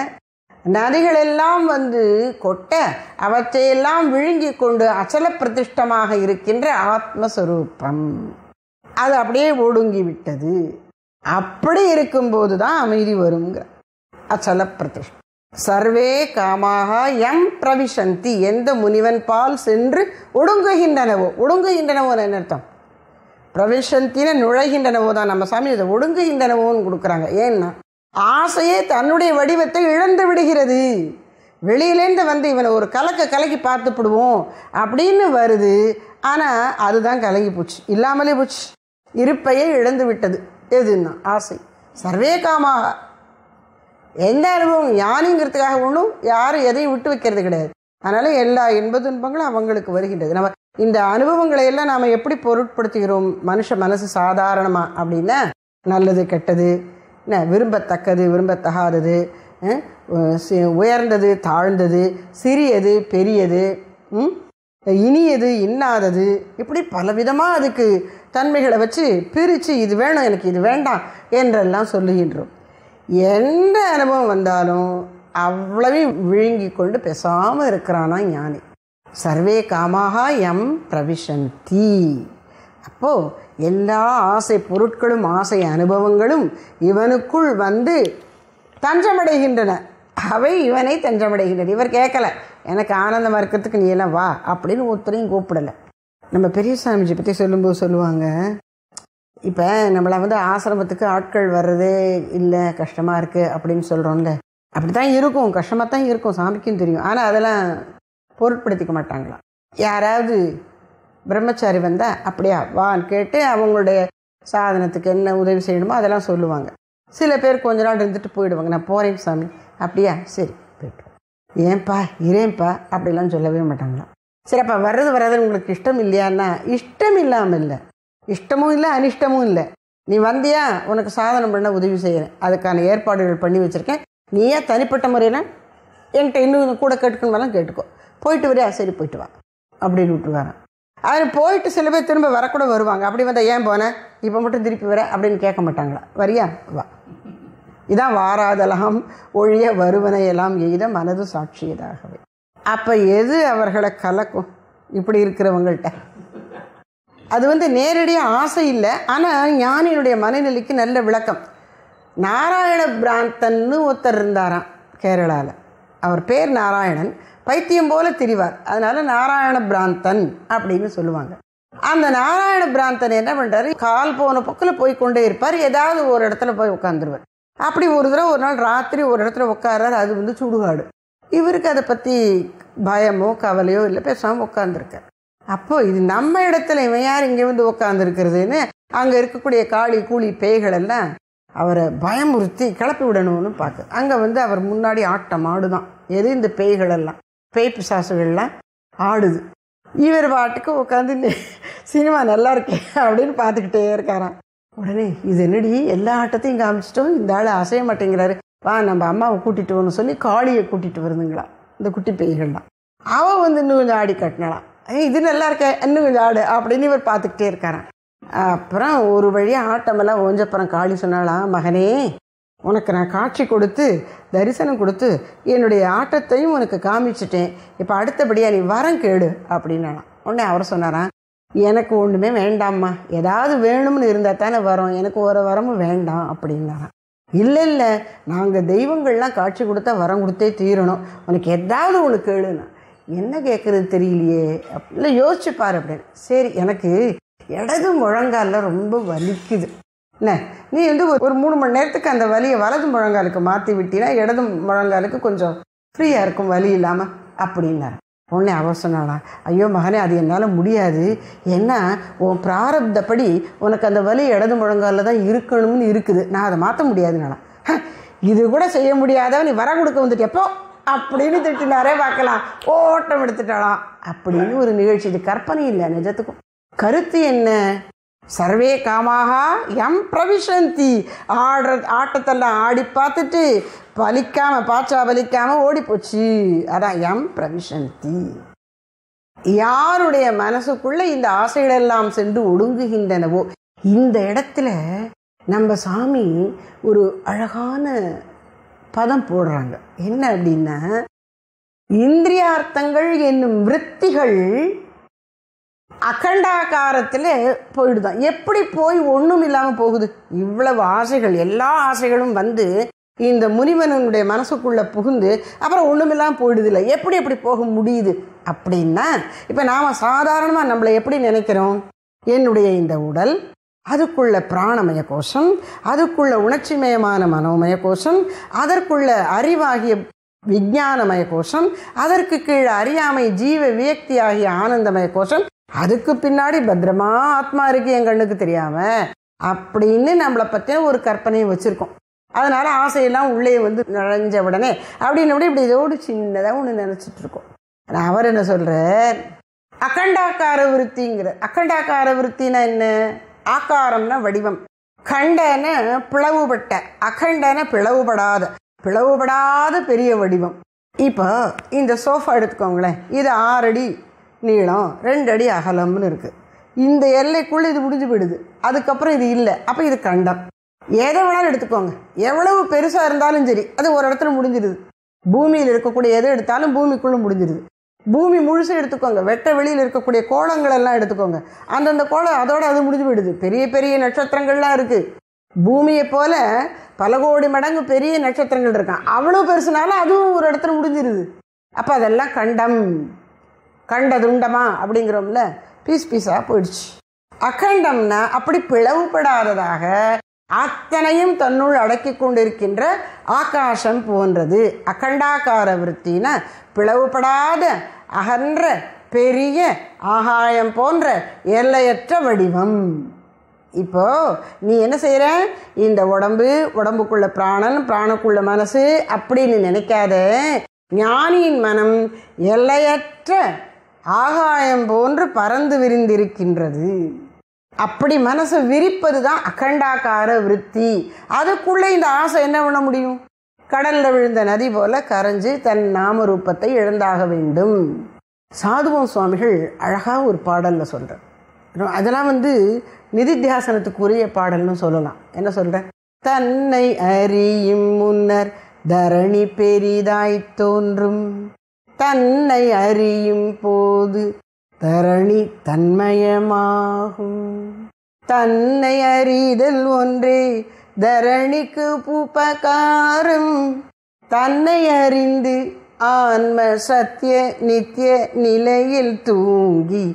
நதிகளெல்லாம் வந்து கொட்ட அவற்றையெல்லாம் விழுங்கி கொண்டு அச்சல பிரதிஷ்டமாக இருக்கின்ற ஆத்மஸ்வரூபம் அது அப்படியே ஒடுங்கி விட்டது அப்படி இருக்கும்போது தான் அமைதி வருங்கிற அச்சல பிரதிஷ்டம் சர்வே காமாக எம் பிரவிசந்தி எந்த முனிவன் பால் சென்று ஒடுங்குகின்றனவோ ஒடுங்குகின்றனவோ என்ன அர்த்தம் பிரவிசந்தின நுழைகின்றனவோ தான் நம்ம சாமி இதை ஒடுங்குகின்றனவோன்னு கொடுக்குறாங்க ஏன்னா ஆசையே தன்னுடைய வடிவத்தை இழந்து விடுகிறது வெளியிலேருந்து வந்து இவனை ஒரு கலக்க கலக்கி பார்த்துப்பிடுவோம் அப்படின்னு வருது ஆனால் அதுதான் கலங்கி போச்சு இல்லாமலே போச்சு இருப்பையே இழந்து விட்டது எதுன்னா ஆசை சர்வே காமாக எந்த அனுபவம் ஞானிங்கிறதுக்காக ஒன்றும் யாரும் எதையும் விட்டு வைக்கிறது கிடையாது அதனால எல்லா இன்ப துன்பங்களும் அவங்களுக்கு வருகின்றது நம்ம இந்த அனுபவங்களை எல்லாம் நாம் எப்படி பொருட்படுத்துகிறோம் மனுஷ மனசு சாதாரணமாக அப்படின்னா நல்லது கெட்டது என்ன விரும்பத்தக்கது விரும்பத்தகாதது அஹ், சி- உயர்ந்தது தாழ்ந்தது சிறியது பெரியது ம், இனியது இன்னாதது இப்படி பலவிதமாக அதுக்கு தன்மைகளை வச்சு பிரித்து இது வேணும் எனக்கு இது வேண்டாம் என்றெல்லாம் சொல்லுகின்றோம் எந்த அனுபவம் வந்தாலும் அவ்வளவையும் விழுங்கி கொண்டு பேசாமல் இருக்கிறானா ஞானி சர்வே காமாக எம் பிரவிசந்தி அப்போ எல்லா ஆசை பொருட்களும் ஆசை அனுபவங்களும் இவனுக்குள் வந்து தஞ்சமடைகின்றன அவை இவனை தஞ்சமடைகின்றன இவர் கேட்கல எனக்கு ஆனந்தமாக இருக்கிறதுக்கு நீ எல்லாம் வா அப்படின்னு ஒருத்தரையும் கூப்பிடலை நம்ம பெரிய சாமிஜி பற்றி சொல்லும்போது சொல்லுவாங்க இப்போ நம்மளை வந்து ஆசிரமத்துக்கு ஆட்கள் வர்றதே இல்லை கஷ்டமாக இருக்குது அப்படின்னு சொல்கிறோம்ல அப்படி தான் இருக்கும் கஷ்டமாக தான் இருக்கும் சாமிக்கும் தெரியும் ஆனால் அதெல்லாம் பொருட்படுத்திக்க மாட்டாங்களாம் யாராவது பிரம்மச்சாரி வந்தால் அப்படியா வான்னு கேட்டு அவங்களுடைய சாதனத்துக்கு என்ன உதவி செய்யணுமோ அதெல்லாம் சொல்லுவாங்க சில பேர் கொஞ்ச நாள் இருந்துட்டு போயிடுவாங்க நான் போகிறேன் சாமி அப்படியா சரி போயிட்டு வா. ஏன்பா இரேன்பா அப்படிலாம் சொல்லவே மாட்டாங்களாம் சரிப்பா வர்றது வர்றது உங்களுக்கு இஷ்டம் இல்லையான்னா இஷ்டம் இல்லாமல் இல்லை இஷ்டமும் இல்லை அனிஷ்டமும் இல்லை நீ வந்தியா உனக்கு சாதனம் பண்ண உதவி செய்கிறேன் அதுக்கான ஏற்பாடுகள் பண்ணி வச்சுருக்கேன் நீயே தனிப்பட்ட முறையில் என்கிட்ட இன்னும் கூட கேட்டுக்கணுமெல்லாம் கேட்டுக்கோ போயிட்டு வரியா சரி போயிட்டு வா அப்படின்னு விட்டுருவாரான் அது போயிட்டு சில பேர் திரும்ப வரக்கூட வருவாங்க அப்படி வந்தால் ஏன் போனேன் இப்போ மட்டும் திருப்பி வர அப்படின்னு கேட்க மாட்டாங்களா வரியா வா இதான் வாராதலாம் ஒழிய வருவனை எல்லாம் எய்த மனது சாட்சியதாகவே அப்போ எது அவர்களை கலக்கும் இப்படி இருக்கிறவங்கள்ட்ட அது வந்து நேரடியாக ஆசை இல்லை ஆனால் ஞானியினுடைய மனநிலைக்கு நல்ல விளக்கம் நாராயண பிராந்தன்னு ஒருத்தர் இருந்தாராம் கேரளாவில் அவர் பேர் நாராயணன் பைத்தியம் போல திரிவார் அதனால நாராயண பிராந்தன் அப்படின்னு சொல்லுவாங்க அந்த நாராயண பிராந்தன் என்ன பண்ணுறாரு கால் போன பக்கத்தில் போய் கொண்டே இருப்பார் ஏதாவது ஒரு இடத்துல போய் உட்காந்துருவார் அப்படி ஒரு தடவை ஒரு நாள் ராத்திரி ஒரு இடத்துல உட்கார்றாரு அது வந்து சுடுகாடு இவருக்கு அதை பற்றி பயமோ கவலையோ இல்லை பேசாமல் உட்காந்துருக்கார் அப்போ இது நம்ம இடத்துல இவன் யார் இங்கே வந்து உட்காந்துருக்கிறதுன்னு அங்கே இருக்கக்கூடிய காளி கூலி பேய்கள் எல்லாம் அவரை பயமுறுத்தி கிளப்பி விடணும்னு பார்க்கு அங்கே வந்து அவர் முன்னாடி ஆட்டம் ஆடுதான் எது இந்த பேய்கள் எல்லாம் பேய் பிசாசுகள்லாம் ஆடுது இவர் பாட்டுக்கு உட்காந்து சினிமா நல்லா இருக்கே அப்படின்னு பார்த்துக்கிட்டே இருக்காராம் உடனே இது என்னடி எல்லா ஆட்டத்தையும் காமிச்சிட்டோம் இந்த ஆள் அசைய மாட்டேங்கிறாரு வா நம்ம அம்மாவை கூட்டிட்டு வரணும் சொல்லி காளியை கூட்டிட்டு வருதுங்களாம் இந்த குட்டி பேய்கள்லாம் அவன் வந்து இன்னும் கொஞ்சம் ஆடி கட்டினாலாம் ஏய் இது நல்லா இருக்க இன்னும் கொஞ்சம் ஆடு அப்படின்னு இவர் பார்த்துக்கிட்டே இருக்காராம் அப்புறம் ஒரு வழியாக ஆட்டமெல்லாம் ஓஞ்சப்புறம் காளி சொன்னாலாம் மகனே உனக்கு நான் காட்சி கொடுத்து தரிசனம் கொடுத்து என்னுடைய ஆட்டத்தையும் உனக்கு காமிச்சிட்டேன் இப்போ அடுத்தபடியாக நீ வரம் கேடு அப்படின்னாலாம் உடனே அவர் சொன்னாராம் எனக்கு ஒன்றுமே வேண்டாம்மா ஏதாவது வேணும்னு இருந்தால் தானே வரோம் எனக்கு ஒரு வரமும் வேண்டாம் அப்படின்னாராம் இல்லை இல்லை நாங்கள் தெய்வங்கள்லாம் காட்சி கொடுத்தா வரம் கொடுத்தே தீரணும் உனக்கு ஏதாவது ஒன்று கேளுன்னா என்ன கேட்குறது தெரியலையே அப்~ இல்லை யோசிச்சு பாரு அப்படின்னு சரி எனக்கு இடது முழங்கால ரொம்ப வலிக்குது என்ன நீ வந்து ஒரு- ஒரு மூணு மணி நேரத்துக்கு அந்த வலியை வலது முழங்காலுக்கு மாற்றி விட்டினா இடது முழங்காலுக்கு கொஞ்சம் ஃப்ரீயாக இருக்கும் வலி இல்லாமல் அப்படின்னாரு உடனே அவ சொன்னானா ஐயோ மகனே அது என்னால் முடியாது ஏன்னா உன் பிராரப்தப்படி உனக்கு அந்த வலி இடது முழங்காலில் தான் இருக்கணும்னு இருக்குது நான் அதை மாற்ற முடியாதுனால இது கூட செய்ய முடியாதவ நீ வர கொடுக்க வந்துட்டு எப்போ அப்படின்னு திட்டினாரே பார்க்கலாம் ஓட்டம் எடுத்துட்டாளாம் அப்படின்னு ஒரு நிகழ்ச்சி இது கற்பனை இல்லை நிஜத்துக்கும் கருத்து என்ன சர்வே காமாக எம் பிரவிசந்தி ஆடுற ஆட்டத்தெல்லாம் ஆடி பார்த்துட்டு பலிக்காம பாச்சா பலிக்காம ஓடி போச்சு அதான் எம் பிரவிசந்தி யாருடைய மனசுக்குள்ள இந்த ஆசைகளெல்லாம் சென்று ஒடுங்குகின்றனவோ இந்த இடத்துல நம்ம சாமி ஒரு அழகான பதம் போடுறாங்க என்ன அப்படின்னா இந்திரியார்த்தங்கள் என்னும் விருத்திகள் அகண்டாகாரத்தில் போயிடுதான் எப்படி போய் ஒன்றும் இல்லாமல் போகுது இவ்வளவு ஆசைகள் எல்லா ஆசைகளும் வந்து இந்த முனிவனுடைய மனசுக்குள்ளே புகுந்து அப்புறம் ஒன்றும் இல்லாமல் போயிடுது இல்லை எப்படி எப்படி போக முடியுது அப்படின்னா இப்போ நாம் சாதாரணமாக நம்மளை எப்படி நினைக்கிறோம் என்னுடைய இந்த உடல் அதுக்குள்ள பிராணமய கோஷம் அதுக்குள்ள உணர்ச்சிமயமான மனோமய கோஷம் அதற்குள்ள அறிவாகிய விஞ்ஞானமய கோஷம் அதற்கு கீழே அறியாமை ஜீவ வியக்தி ஆகிய ஆனந்தமய கோஷம் அதுக்கு பின்னாடி பத்திரமா ஆத்மா இருக்கு என் கண்ணுக்கு தெரியாம அப்படின்னு நம்மளை பற்றின ஒரு கற்பனையை வச்சிருக்கோம் அதனால ஆசையெல்லாம் உள்ளே வந்து நுழைஞ்ச உடனே அப்படின்னு இப்படி இதோடு சின்னதாக ஒன்று நினச்சிட்டு இருக்கோம் ஆனா அவர் என்ன சொல்றார் அகண்டாக்கார விருத்திங்கிற அகண்டாக்கார விருத்தினா என்ன ஆக்காரம்னா வடிவம் கண்டன பிளவுபட்ட அகண்டன பிளவுபடாத பிளவுபடாத பெரிய வடிவம் இப்போ இந்த சோஃபா எடுத்துக்கோங்களேன் இது ஆறடி நீளம் ரெண்டு அடி அகலம்னு இருக்கு இந்த எல்லைக்குள்ள இது முடிஞ்சு போயிடுது அதுக்கப்புறம் இது இல்லை அப்போ இது கண்டம் எதை வேணாலும் எடுத்துக்கோங்க எவ்வளவு பெருசாக இருந்தாலும் சரி அது ஒரு இடத்துல முடிஞ்சிடுது பூமியில் இருக்கக்கூடிய எதை எடுத்தாலும் பூமிக்குள்ள முடிஞ்சிடுது பூமி முழுசும் எடுத்துக்கோங்க வெட்ட வெளியில் இருக்கக்கூடிய கோலங்கள் எல்லாம் எடுத்துக்கோங்க அந்தந்த கோலம் அதோட அது முடிஞ்சு போயிடுது பெரிய பெரிய நட்சத்திரங்கள்லாம் இருக்கு பூமியை போல பல கோடி மடங்கு பெரிய நட்சத்திரங்கள் இருக்கான் அவ்வளோ பெருசுனாலும் அதுவும் ஒரு இடத்துல முடிஞ்சிருது அப்போ அதெல்லாம் கண்டம் கண்டதுண்டமா அப்படிங்கிறோம்ல பீஸ் பீஸாக போயிடுச்சு அகண்டம்னா அப்படி பிளவுபடாததாக அத்தனையும் தன்னுள் அடக்கி கொண்டிருக்கின்ற ஆகாசம் போன்றது அகண்டாகார விருத்தினா பிளவுபடாத அகன்ற பெரிய ஆகாயம் போன்ற எல்லையற்ற வடிவம் இப்போ நீ என்ன செய்கிற இந்த உடம்பு உடம்புக்குள்ள பிராணன் பிராணுக்குள்ள மனசு அப்படின்னு நினைக்காத ஞானியின் மனம் எல்லையற்ற ஆகாயம் போன்று பறந்து விரிந்திருக்கின்றது அப்படி மனசை விரிப்பது தான் அகண்டாக்கார விருத்தி அதுக்குள்ளே இந்த ஆசை என்ன பண்ண முடியும் கடல்ல விழுந்த நதி போல கரைஞ்சு தன் நாம ரூபத்தை இழந்தாக வேண்டும் சாதுவம் சுவாமிகள் அழகா ஒரு பாடல்ல சொல்றார் அதெல்லாம் வந்து நிதித்தியாசனத்துக்குரிய பாடல்னு சொல்லலாம் என்ன சொல்ற தன்னை அறியும் முன்னர் தரணி பெரிதாய் தோன்றும் தன்னை அறியும் போது தரணி தன்மயமாகும் தன்னை அறிதல் ஒன்றே தரணிக்கு உபகாரம் தன்னை அறிந்து ஆன்ம சத்திய நித்திய நிலையில் தூங்கி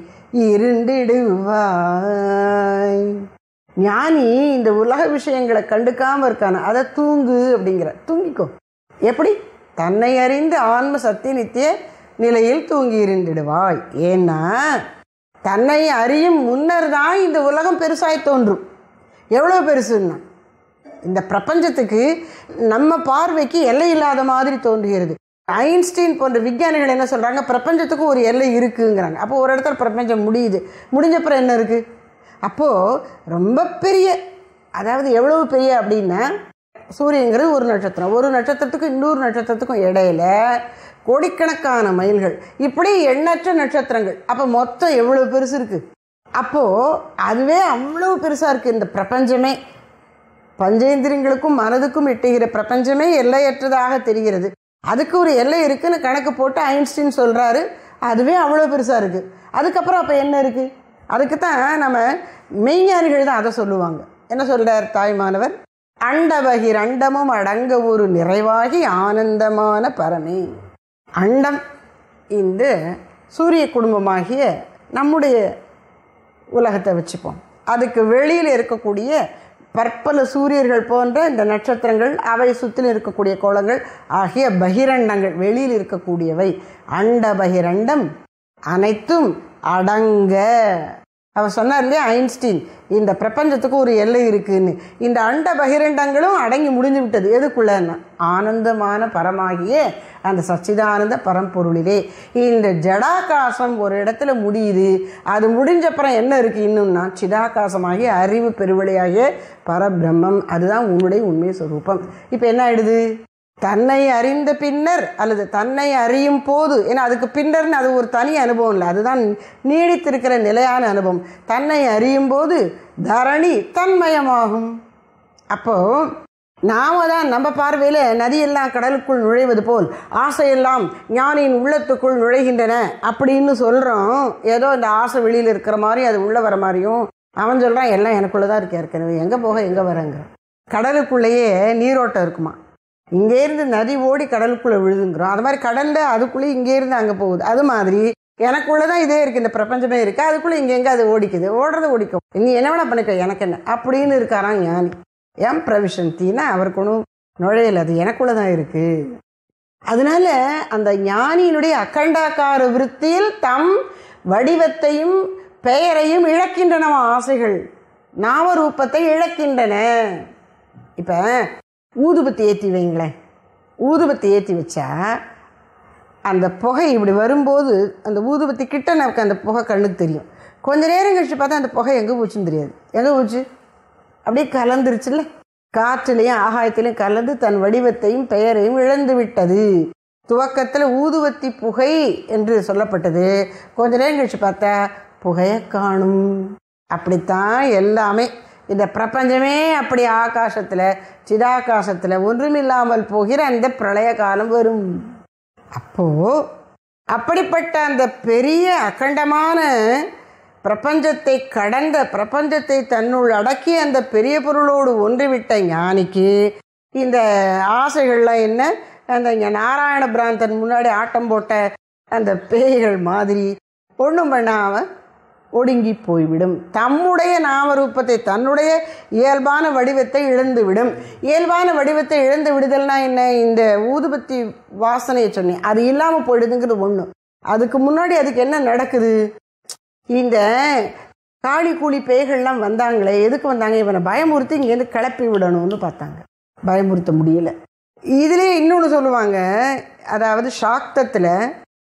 இருண்டிடுவாய் ஞானி இந்த உலக விஷயங்களை கண்டுக்காம இருக்கான அதை தூங்கு அப்படிங்கிற தூங்கிக்கோ எப்படி தன்னை அறிந்து ஆன்ம சத்திய நித்திய நிலையில் தூங்கி இருந்திடுவாய் ஏன்னா தன்னை அறியும் முன்னர் தான் இந்த உலகம் பெருசாய் தோன்றும் எவ்வளோ பெருசுன்னா இந்த பிரபஞ்சத்துக்கு நம்ம பார்வைக்கு எல்லை இல்லாத மாதிரி தோன்றுகிறது ஐன்ஸ்டீன் போன்ற விஞ்ஞானிகள் என்ன சொல்கிறாங்க பிரபஞ்சத்துக்கு ஒரு எல்லை இருக்குங்கிறாங்க அப்போ ஒரு இடத்துல பிரபஞ்சம் முடியுது முடிஞ்சப்புறம் என்ன இருக்குது அப்போது ரொம்ப பெரிய அதாவது எவ்வளவு பெரிய அப்படின்னா சூரியங்கிறது ஒரு நட்சத்திரம் ஒரு நட்சத்திரத்துக்கும் இன்னொரு நட்சத்திரத்துக்கும் இடையில கோடிக்கணக்கான மைல்கள் இப்படி எண்ணற்ற நட்சத்திரங்கள் அப்போ மொத்தம் எவ்வளோ பெருசு இருக்குது அப்போது அதுவே அவ்வளோ பெருசாக இருக்குது இந்த பிரபஞ்சமே பஞ்சேந்திரியங்களுக்கும் மனதுக்கும் எட்டுகிற பிரபஞ்சமே எல்லையற்றதாக தெரிகிறது அதுக்கு ஒரு எல்லை இருக்குன்னு கணக்கு போட்டு ஐன்ஸ்டீன் சொல்கிறாரு அதுவே அவ்வளோ பெருசாக இருக்குது அதுக்கப்புறம் அப்போ என்ன இருக்குது அதுக்கு தான் நம்ம மெய்ஞானிகள் தான் அதை சொல்லுவாங்க என்ன சொல்கிறார் தாய்மானவர் அண்டபகிர் அண்டமும் அடங்க ஒரு நிறைவாகி ஆனந்தமான பரமே அண்டம் இந்த சூரிய குடும்பமாகிய நம்முடைய உலகத்தை வச்சுப்போம் அதுக்கு வெளியில் இருக்கக்கூடிய பற்பல சூரியர்கள் போன்ற இந்த நட்சத்திரங்கள் அவை சுற்றிலும் இருக்கக்கூடிய கோலங்கள் ஆகிய பகிரண்டங்கள் வெளியில் இருக்கக்கூடியவை அண்ட பகிரண்டம் அனைத்தும் அடங்க அவர் சொன்னார் இல்லையா ஐன்ஸ்டீன் இந்த பிரபஞ்சத்துக்கு ஒரு எல்லை இருக்குன்னு இந்த அண்ட பகிரண்டங்களும் அடங்கி முடிஞ்சு விட்டது எதுக்குள்ளன்னா ஆனந்தமான பரமாகிய அந்த சச்சிதானந்த பரம்பொருளிலே இந்த ஜடாகாசம் ஒரு இடத்துல முடியுது அது முடிஞ்சப்புறம் என்ன இருக்குது இன்னும்னா சிதாகாசமாகிய அறிவு பெருவழியாகிய பரபிரம்மம் அதுதான் உன்னுடைய உண்மை சொரூபம் இப்போ என்ன ஆயிடுது தன்னை அறிந்த பின்னர் அல்லது தன்னை அறியும் போது ஏன்னா அதுக்கு பின்னர்னு அது ஒரு தனி அனுபவம் இல்லை அதுதான் நீடித்திருக்கிற நிலையான அனுபவம் தன்னை அறியும் போது தரணி தன்மயமாகும் அப்போ நாம தான் நம்ம பார்வையில் நதியெல்லாம் கடலுக்குள் நுழைவது போல் ஆசையெல்லாம் ஞானியின் உள்ளத்துக்குள் நுழைகின்றன அப்படின்னு சொல்கிறோம் ஏதோ இந்த ஆசை வெளியில் இருக்கிற மாதிரி அது உள்ளே வர மாதிரியும் அவன் சொல்கிறான் எல்லாம் எனக்குள்ளே தான் இருக்கு ஏற்கனவே எங்கே போக எங்கே வரங்க கடலுக்குள்ளேயே நீரோட்டம் இருக்குமா இங்கேருந்து நதி ஓடி கடலுக்குள்ளே விழுதுங்கிறோம் அது மாதிரி கடலில் அதுக்குள்ளே இங்கேருந்து அங்கே போகுது அது மாதிரி எனக்குள்ளே தான் இதே இருக்குது இந்த பிரபஞ்சமே இருக்குது அதுக்குள்ளே இங்கே எங்கே அது ஓடிக்குது ஓடுறது ஓடிக்கும் நீ என்ன வேணா பண்ணிக்க எனக்கு என்ன அப்படின்னு இருக்காராம் ஞானி எம் பிரவிஷந்தின்னா அவருக்கு ஒன்றும் நுழையல அது எனக்குள்ளே தான் இருக்குது அதனால அந்த ஞானியினுடைய அக்கண்டாக்கார விருத்தியில் தம் வடிவத்தையும் பெயரையும் இழக்கின்றன ஆசைகள் நாமரூபத்தை இழக்கின்றன இப்போ ஊதுபத்தி ஏற்றி வைங்களேன் ஊதுபத்தி ஏற்றி வச்சா அந்த புகை இப்படி வரும்போது அந்த ஊதுபத்தி கிட்ட நமக்கு அந்த புகை கண்ணுக்கு தெரியும் கொஞ்ச நேரம் கழிச்சு பார்த்தா அந்த புகை எங்கே போச்சுன்னு தெரியாது எங்கே போச்சு அப்படியே கலந்துருச்சுல்ல காற்றுலையும் ஆகாயத்திலையும் கலந்து தன் வடிவத்தையும் பெயரையும் இழந்து விட்டது துவக்கத்தில் ஊதுவத்தி புகை என்று சொல்லப்பட்டது கொஞ்ச நேரம் கழிச்சு பார்த்தா புகையை காணும் அப்படித்தான் எல்லாமே இந்த பிரபஞ்சமே அப்படி ஆகாசத்தில் சிதாகாசத்தில் ஒன்றுமில்லாமல் போகிற அந்த பிரளய காலம் வரும் அப்போ அப்படிப்பட்ட அந்த பெரிய அகண்டமான பிரபஞ்சத்தை கடந்த பிரபஞ்சத்தை தன்னுள் அடக்கி அந்த பெரிய பொருளோடு ஒன்றிவிட்ட ஞானிக்கு இந்த ஆசைகள்லாம் என்ன அந்த இங்கே நாராயண பிராந்தன் முன்னாடி ஆட்டம் போட்ட அந்த பேய்கள் மாதிரி ஒன்றும் பண்ணாமல் ஒடுங்கி போய்விடும் தம்முடைய நாமரூபத்தை தன்னுடைய இயல்பான வடிவத்தை இழந்து விடும் இயல்பான வடிவத்தை இழந்து விடுதல்னா என்ன இந்த ஊதுபத்தி வாசனையை சொன்னேன் அது இல்லாமல் போயிடுதுங்கிறது ஒன்று அதுக்கு முன்னாடி அதுக்கு என்ன நடக்குது இந்த காளி கூலி பேய்கள்லாம் வந்தாங்களே எதுக்கு வந்தாங்க இவனை பயமுறுத்தி இங்கேருந்து கிளப்பி விடணும்னு பார்த்தாங்க பயமுறுத்த முடியல இதுலேயே இன்னொன்று சொல்லுவாங்க அதாவது சாக்தத்தில்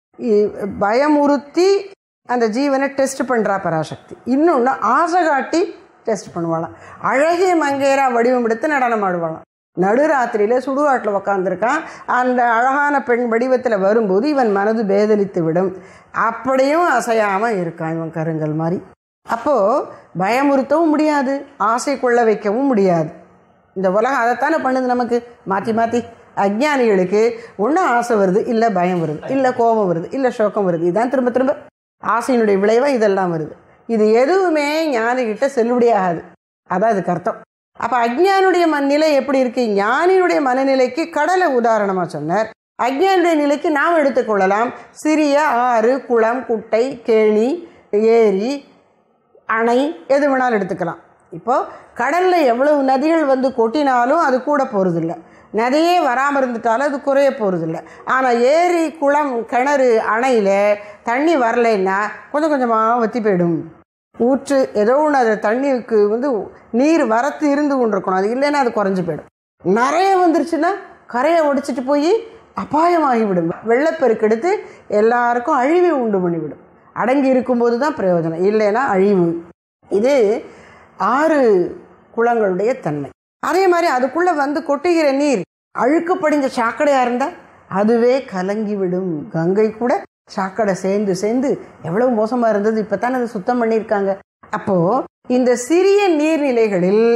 பயமுறுத்தி அந்த ஜீவனை டெஸ்ட் பண்ணுறா பராசக்தி இன்னொன்று ஆசை காட்டி டெஸ்ட் பண்ணுவாளாம் அழகிய மங்கையரா வடிவம் எடுத்து நடனம் ஆடுவாளாம் நடுராத்திரியில் சுடுகாட்டில் உக்காந்துருக்கான் அந்த அழகான பெண் வடிவத்தில் வரும்போது இவன் மனது பேதலித்து விடும் அப்படியும் அசையாமல் இருக்கான் இவன் கருங்கல் மாதிரி அப்போது பயமுறுத்தவும் முடியாது ஆசை கொள்ள வைக்கவும் முடியாது இந்த உலகம் அதைத்தானே பண்ணுது நமக்கு மாற்றி மாற்றி அஜ்ஞானிகளுக்கு ஒன்று ஆசை வருது இல்லை பயம் வருது இல்லை கோபம் வருது இல்லை சோகம் வருது இதுதான் திரும்ப திரும்ப ஆசையினுடைய விளைவாக இதெல்லாம் வருது இது எதுவுமே ஞானிகிட்ட செல்லுபடியாகாது அதான் இதுக்கு அர்த்தம் அப்போ அஜ்ஞானுடைய மனநிலை எப்படி இருக்கு ஞானியுடைய மனநிலைக்கு கடலை உதாரணமாக சொன்னார் அஜ்ஞானுடைய நிலைக்கு நாம் எடுத்துக்கொள்ளலாம் சிறிய ஆறு குளம் குட்டை கேணி ஏரி அணை எது வேணாலும் எடுத்துக்கலாம் இப்போது கடலில் எவ்வளவு நதிகள் வந்து கொட்டினாலும் அது கூட போகிறதில்ல நதியே வராமல் இருந்துட்டாலும் அது குறைய போகிறதில்ல ஆனால் ஏரி குளம் கிணறு அணையில் தண்ணி வரலைன்னா கொஞ்சம் கொஞ்சமாக வற்றி போயிடும் ஊற்று ஏதோ ஒன்று அது தண்ணிக்கு வந்து நீர் வரத்து இருந்து கொண்டிருக்கணும் அது இல்லைன்னா அது குறைஞ்சி போயிடும் நிறைய வந்துருச்சுன்னா கரையை ஒடிச்சிட்டு போய் அபாயமாகிவிடும் வெள்ளப்பெருக்கு எடுத்து எல்லாருக்கும் அழிவை உண்டு பண்ணிவிடும் அடங்கி இருக்கும்போது தான் பிரயோஜனம் இல்லைன்னா அழிவு இது ஆறு குளங்களுடைய தன்மை அதே மாதிரி அதுக்குள்ளே வந்து கொட்டுகிற நீர் அழுக்கு படிஞ்ச சாக்கடையாக இருந்தால் அதுவே கலங்கி விடும் கங்கை கூட சாக்கடை சேர்ந்து சேர்ந்து எவ்வளவு மோசமாக இருந்தது இப்போ தானே அதை சுத்தம் பண்ணியிருக்காங்க அப்போது இந்த சிறிய நீர்நிலைகளில்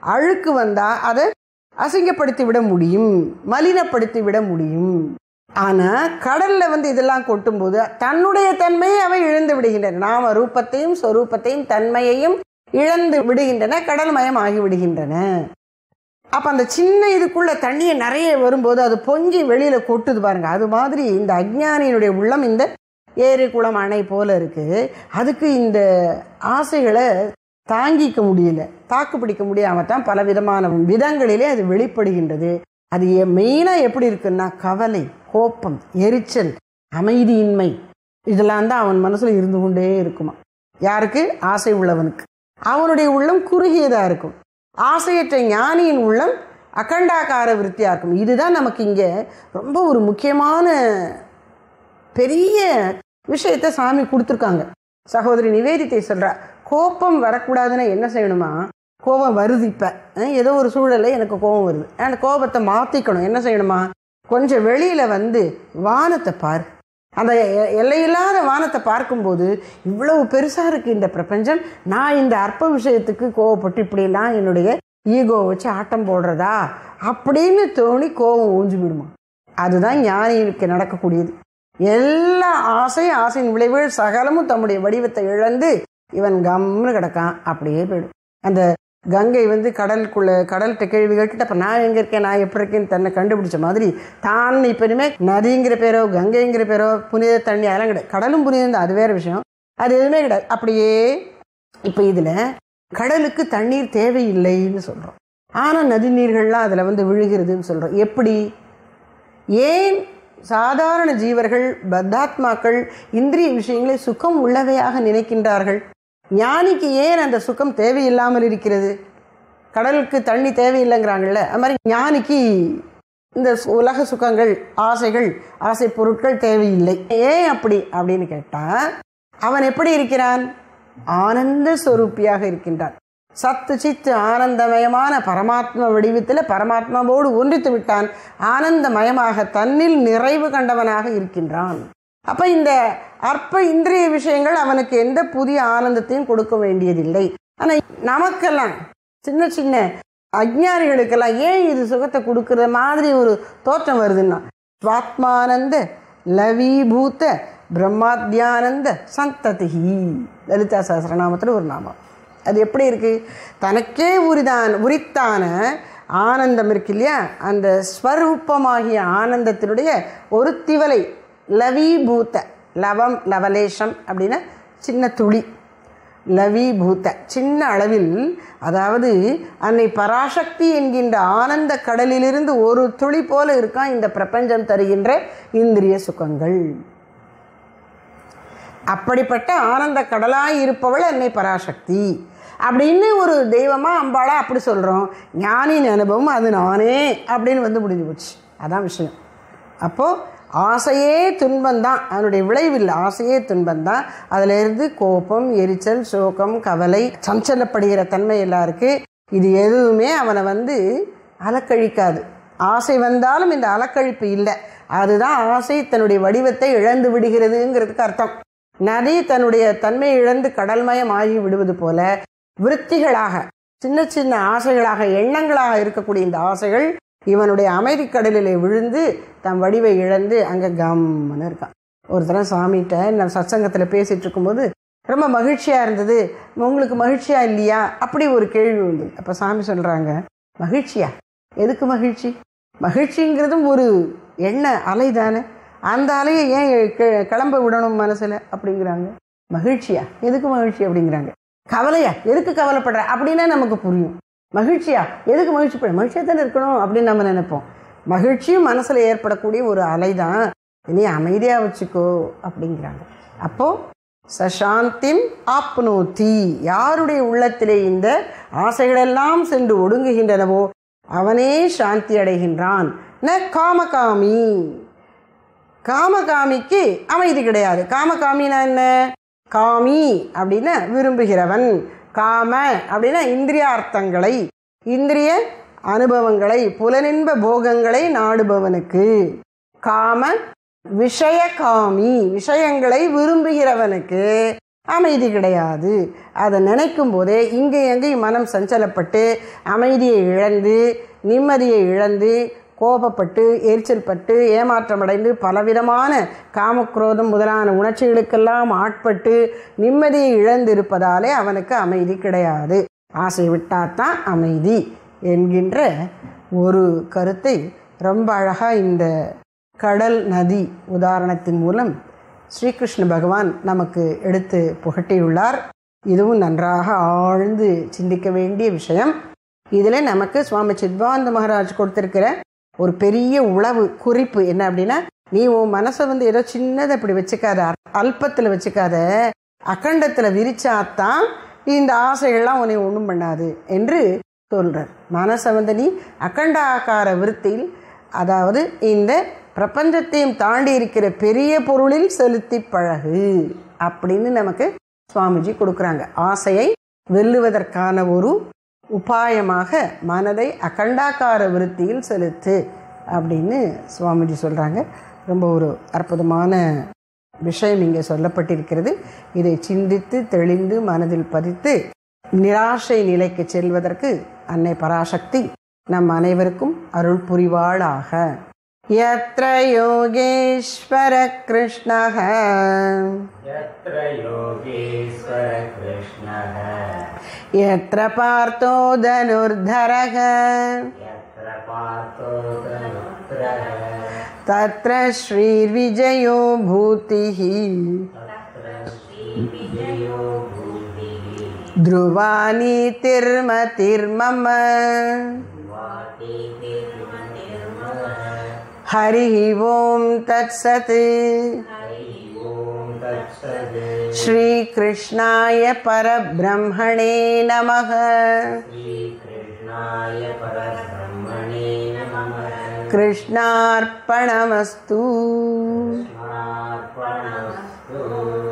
அழுக்கு வந்தால் அதை அசிங்கப்படுத்தி விட முடியும் மலினப்படுத்தி விட முடியும் ஆனால் கடலில் வந்து இதெல்லாம் கொட்டும்போது தன்னுடைய தன்மையை அவை இழந்து விடுகின்றன நாம ரூபத்தையும் சொரூபத்தையும் தன்மையையும் இழந்து விடுகின்றன கடல்மயம் ஆகி விடுகின்றன அப்போ அந்த சின்ன இதுக்குள்ள தண்ணியை நிறைய வரும்போது அது பொங்கி வெளியில் கொட்டுது பாருங்க அது மாதிரி இந்த அஜ்ஞானியினுடைய உள்ளம் இந்த ஏரி குளம் அணை போல இருக்கு அதுக்கு இந்த ஆசைகளை தாங்கிக்க முடியல தாக்கு பிடிக்க முடியாம தான் பல விதமான விதங்களிலே அது வெளிப்படுகின்றது அது மெயினாக எப்படி இருக்குன்னா கவலை கோபம் எரிச்சல் அமைதியின்மை இதெல்லாம் தான் அவன் மனசுல இருந்து கொண்டே இருக்குமா யாருக்கு ஆசை உள்ளவனுக்கு அவனுடைய உள்ளம் குறுகியதா இருக்கும் ஆசையற்ற ஞானியின் உள்ளம் அகண்டாகார விருத்தியா இருக்கும் இதுதான் நமக்கு இங்கே ரொம்ப ஒரு முக்கியமான பெரிய விஷயத்தை சாமி கொடுத்துருக்காங்க சகோதரி நிவேதித்தை சொல்றா கோபம் வரக்கூடாதுன்னா என்ன செய்யணுமா கோபம் வருது இப்போ ஏதோ ஒரு சூழலில் எனக்கு கோபம் வருது அந்த கோபத்தை மாற்றிக்கணும் என்ன செய்யணுமா கொஞ்சம் வெளியில் வந்து வானத்தை பார் அந்த எ- எல்லையில்லாத வானத்தை பார்க்கும்போது இவ்வளவு பெருசாக இருக்குது இந்த பிரபஞ்சம் நான் இந்த அற்ப விஷயத்துக்கு கோவப்பட்டு இப்படிலாம் என்னுடைய ஈகோ வச்சு ஆட்டம் போடுறதா அப்படின்னு தோணி கோபம் ஊஞ்சி விடுமா அதுதான் ஞானிக்கு நடக்கக்கூடியது எல்லா ஆசை ஆசையின் விளைவுகள் சகலமும் தம்முடைய வடிவத்தை இழந்து இவன் கம்னு கிடக்கான் அப்படியே போயிடும் அந்த கங்கை வந்து கடலுக்குள்ள கடல்கிட்ட கேள்வி கேட்டுட்டு அப்போ நான் எங்கே இருக்கேன் நான் எப்படி இருக்கேன்னு தன்னை கண்டுபிடிச்ச மாதிரி தான் இப்போ இனிமேல் நதிங்கிற பேரோ கங்கைங்கிற பேரோ புனித தண்ணி அதெல்லாம் கிடையாது கடலும் புனிதம் தான் அது வேற விஷயம் அது எதுவுமே கிடையாது அப்படியே இப்போ இதில் கடலுக்கு தண்ணீர் தேவையில்லைன்னு சொல்கிறோம் ஆனால் நதி நீர்கள்லாம் அதில் வந்து விழுகிறதுன்னு சொல்கிறோம் எப்படி ஏன் சாதாரண ஜீவர்கள் பத்தாத்மாக்கள் இந்திரிய விஷயங்களை சுகம் உள்ளவையாக நினைக்கின்றார்கள் ஞானிக்கு ஏன் அந்த சுகம் தேவையில்லாமல் இருக்கிறது கடலுக்கு தண்ணி தேவையில்லைங்கிறாங்கல்ல அது மாதிரி ஞானிக்கு இந்த சு- உலக சுகங்கள் ஆசைகள் ஆசை பொருட்கள் தேவையில்லை ஏன் அப்படி அப்படின்னு கேட்டால் அவன் எப்படி இருக்கிறான் ஆனந்த ஸ்வரூப்பியாக இருக்கின்றான் சத்து சித்து ஆனந்தமயமான பரமாத்ம வடிவத்தில் பரமாத்மாவோடு ஒன்றித்து விட்டான் ஆனந்தமயமாக தன்னில் நிறைவு கண்டவனாக இருக்கின்றான் அப்ப இந்த அற்ப இந்திரிய விஷயங்கள் அவனுக்கு எந்த புதிய ஆனந்தத்தையும் கொடுக்க வேண்டியதில்லை ஆனா நமக்கெல்லாம் சின்ன சின்ன அஜ்ஞானிகளுக்கெல்லாம் ஏன் இது சுகத்தை கொடுக்கிற மாதிரி ஒரு தோற்றம் வருதுன்னா சுவாத்மானந்த லவீபூத்த பிரம்மாத்யானந்த சந்ததிஹி லலிதா சஹஸ்ரநாமத்தில் ஒரு நாமம் அது எப்படி இருக்கு தனக்கே உரிதான் உரித்தான ஆனந்தம் இருக்கு இல்லையா அந்த ஸ்வரூபமாகிய ஆனந்தத்தினுடைய ஒரு திவலை லவீபூத்த லவம் லவலேஷம் அப்படின்னா சின்ன துளி லவீபூத்த சின்ன அளவில் அதாவது அன்னை பராசக்தி என்கின்ற ஆனந்த கடலிலிருந்து ஒரு துளி போல இருக்கான் இந்த பிரபஞ்சம் தருகின்ற இந்திரிய சுகங்கள் அப்படிப்பட்ட ஆனந்த கடலாய் இருப்பவள் அன்னை பராசக்தி அப்படின்னு ஒரு தெய்வமா அம்பாளா அப்படி சொல்கிறோம் ஞானின் அனுபவம் அது நானே அப்படின்னு வந்து முடிஞ்சு போச்சு அதான் விஷயம் அப்போது ஆசையே துன்பந்தான் அதனுடைய விளைவில் ஆசையே துன்பந்தான் அதுல இருந்து கோபம் எரிச்சல் சோகம் கவலை சஞ்சலப்படுகிற தன்மை எல்லாம் இருக்கு இது எதுவுமே அவனை வந்து அலக்கழிக்காது ஆசை வந்தாலும் இந்த அலக்கழிப்பு இல்லை அதுதான் ஆசை தன்னுடைய வடிவத்தை இழந்து விடுகிறதுங்கிறதுக்கு அர்த்தம் நதி தன்னுடைய தன்மை இழந்து கடல்மயம் ஆகி விடுவது போல விருத்திகளாக சின்ன சின்ன ஆசைகளாக எண்ணங்களாக இருக்கக்கூடிய இந்த ஆசைகள் இவனுடைய அமைதி கடலிலே விழுந்து தன் வடிவை இழந்து அங்கே கம்முன்னு இருக்கான் ஒரு தடவை சாமிகிட்ட நான் சத்சங்கத்தில் பேசிட்டு இருக்கும்போது ரொம்ப மகிழ்ச்சியாக இருந்தது உங்களுக்கு மகிழ்ச்சியா இல்லையா அப்படி ஒரு கேள்வி உண்டு அப்போ சாமி சொல்கிறாங்க மகிழ்ச்சியா எதுக்கு மகிழ்ச்சி மகிழ்ச்சிங்கிறதும் ஒரு எண்ண அலை தானே அந்த அலையை ஏன் கி- கிளம்ப விடணும் மனசில் அப்படிங்கிறாங்க மகிழ்ச்சியா எதுக்கு மகிழ்ச்சி அப்படிங்கிறாங்க கவலையா எதுக்கு கவலைப்படுற அப்படின்னா நமக்கு புரியும் மகிழ்ச்சியா எதுக்கு மகிழ்ச்சி பட மகிழ்ச்சியாக தானே இருக்கணும் அப்படின்னு நம்ம நினைப்போம் மகிழ்ச்சியும் மனசில் ஏற்படக்கூடிய ஒரு அலை தான் நீ அமைதியாக வச்சுக்கோ அப்படிங்கிறாங்க அப்போ சசாந்திம் ஆப்னோதி யாருடைய உள்ளத்திலே இந்த ஆசைகளெல்லாம் சென்று ஒடுங்குகின்றனவோ அவனே சாந்தி அடைகின்றான் ந காமகாமி காமகாமிக்கு அமைதி கிடையாது காமகாமினா என்ன காமி அப்படின்னா விரும்புகிறவன் காம அப்படின்னா இந்திரியார்த்தங்களை இந்திரிய அனுபவங்களை புலனின்ப போகங்களை நாடுபவனுக்கு காம விஷய காமி விஷயங்களை விரும்புகிறவனுக்கு அமைதி கிடையாது அதை நினைக்கும் போதே இங்கே எங்கேயும் மனம் சஞ்சலப்பட்டு அமைதியை இழந்து நிம்மதியை இழந்து கோபப்பட்டு எரிச்சல் பட்டு ஏமாற்றமடைந்து பலவிதமான காமக்ரோதம் முதலான உணர்ச்சிகளுக்கெல்லாம் ஆட்பட்டு நிம்மதியை இழந்து இருப்பதாலே அவனுக்கு அமைதி கிடையாது ஆசை விட்டாதான் அமைதி என்கின்ற ஒரு கருத்தை ரொம்ப அழகாக இந்த கடல் நதி உதாரணத்தின் மூலம் ஸ்ரீகிருஷ்ண பகவான் நமக்கு எடுத்து புகட்டியுள்ளார் இதுவும் நன்றாக ஆழ்ந்து சிந்திக்க வேண்டிய விஷயம் இதில் நமக்கு சுவாமி சித்வானந்த மகாராஜ் கொடுத்திருக்கிற ஒரு பெரிய உளவு குறிப்பு என்ன அப்படின்னா நீ உன் மனசை வந்து ஏதோ சின்னதை இப்படி வச்சுக்காத அல்பத்தில் வச்சுக்காத அகண்டத்தில் விரிச்சாதான் இந்த ஆசைகள்லாம் உன்னை ஒன்றும் பண்ணாது என்று சொல்கிறார் மனசை வந்து நீ அகண்டாக்கார விருத்தியில் அதாவது இந்த பிரபஞ்சத்தையும் தாண்டி இருக்கிற பெரிய பொருளில் செலுத்தி பழகு அப்படின்னு நமக்கு சுவாமிஜி கொடுக்குறாங்க ஆசையை வெல்லுவதற்கான ஒரு உபாயமாக மனதை அகண்டாக்கார விருத்தியில் செலுத்து அப்படின்னு சுவாமிஜி சொல்கிறாங்க ரொம்ப ஒரு அற்புதமான விஷயம் இங்கே சொல்லப்பட்டிருக்கிறது இதை சிந்தித்து தெளிந்து மனதில் பதித்து நிராசை நிலைக்கு செல்வதற்கு அன்னை பராசக்தி நம் அனைவருக்கும் அருள் புரிவாளாக यत्र योगेश्वरकृष्णः यत्र योगेश्वरकृष्णः यत्र पार्थो धनुर्धरः यत्र पार्थो धनुत्रः तत्र श्रीर्विजयो भूतिः तत्र श्रीविजयो भूतिः ध्रुवा नीतिर्मतिर्मम हरिः ॐ तत्सत् ॐ तत्सद् श्रीकृष्णाय परब्रह्मणे नमः श्रीकृष्णाय परब्रह्मणे नमः कृष्णार्पणमस्तु कृष्णार्पणमस्तु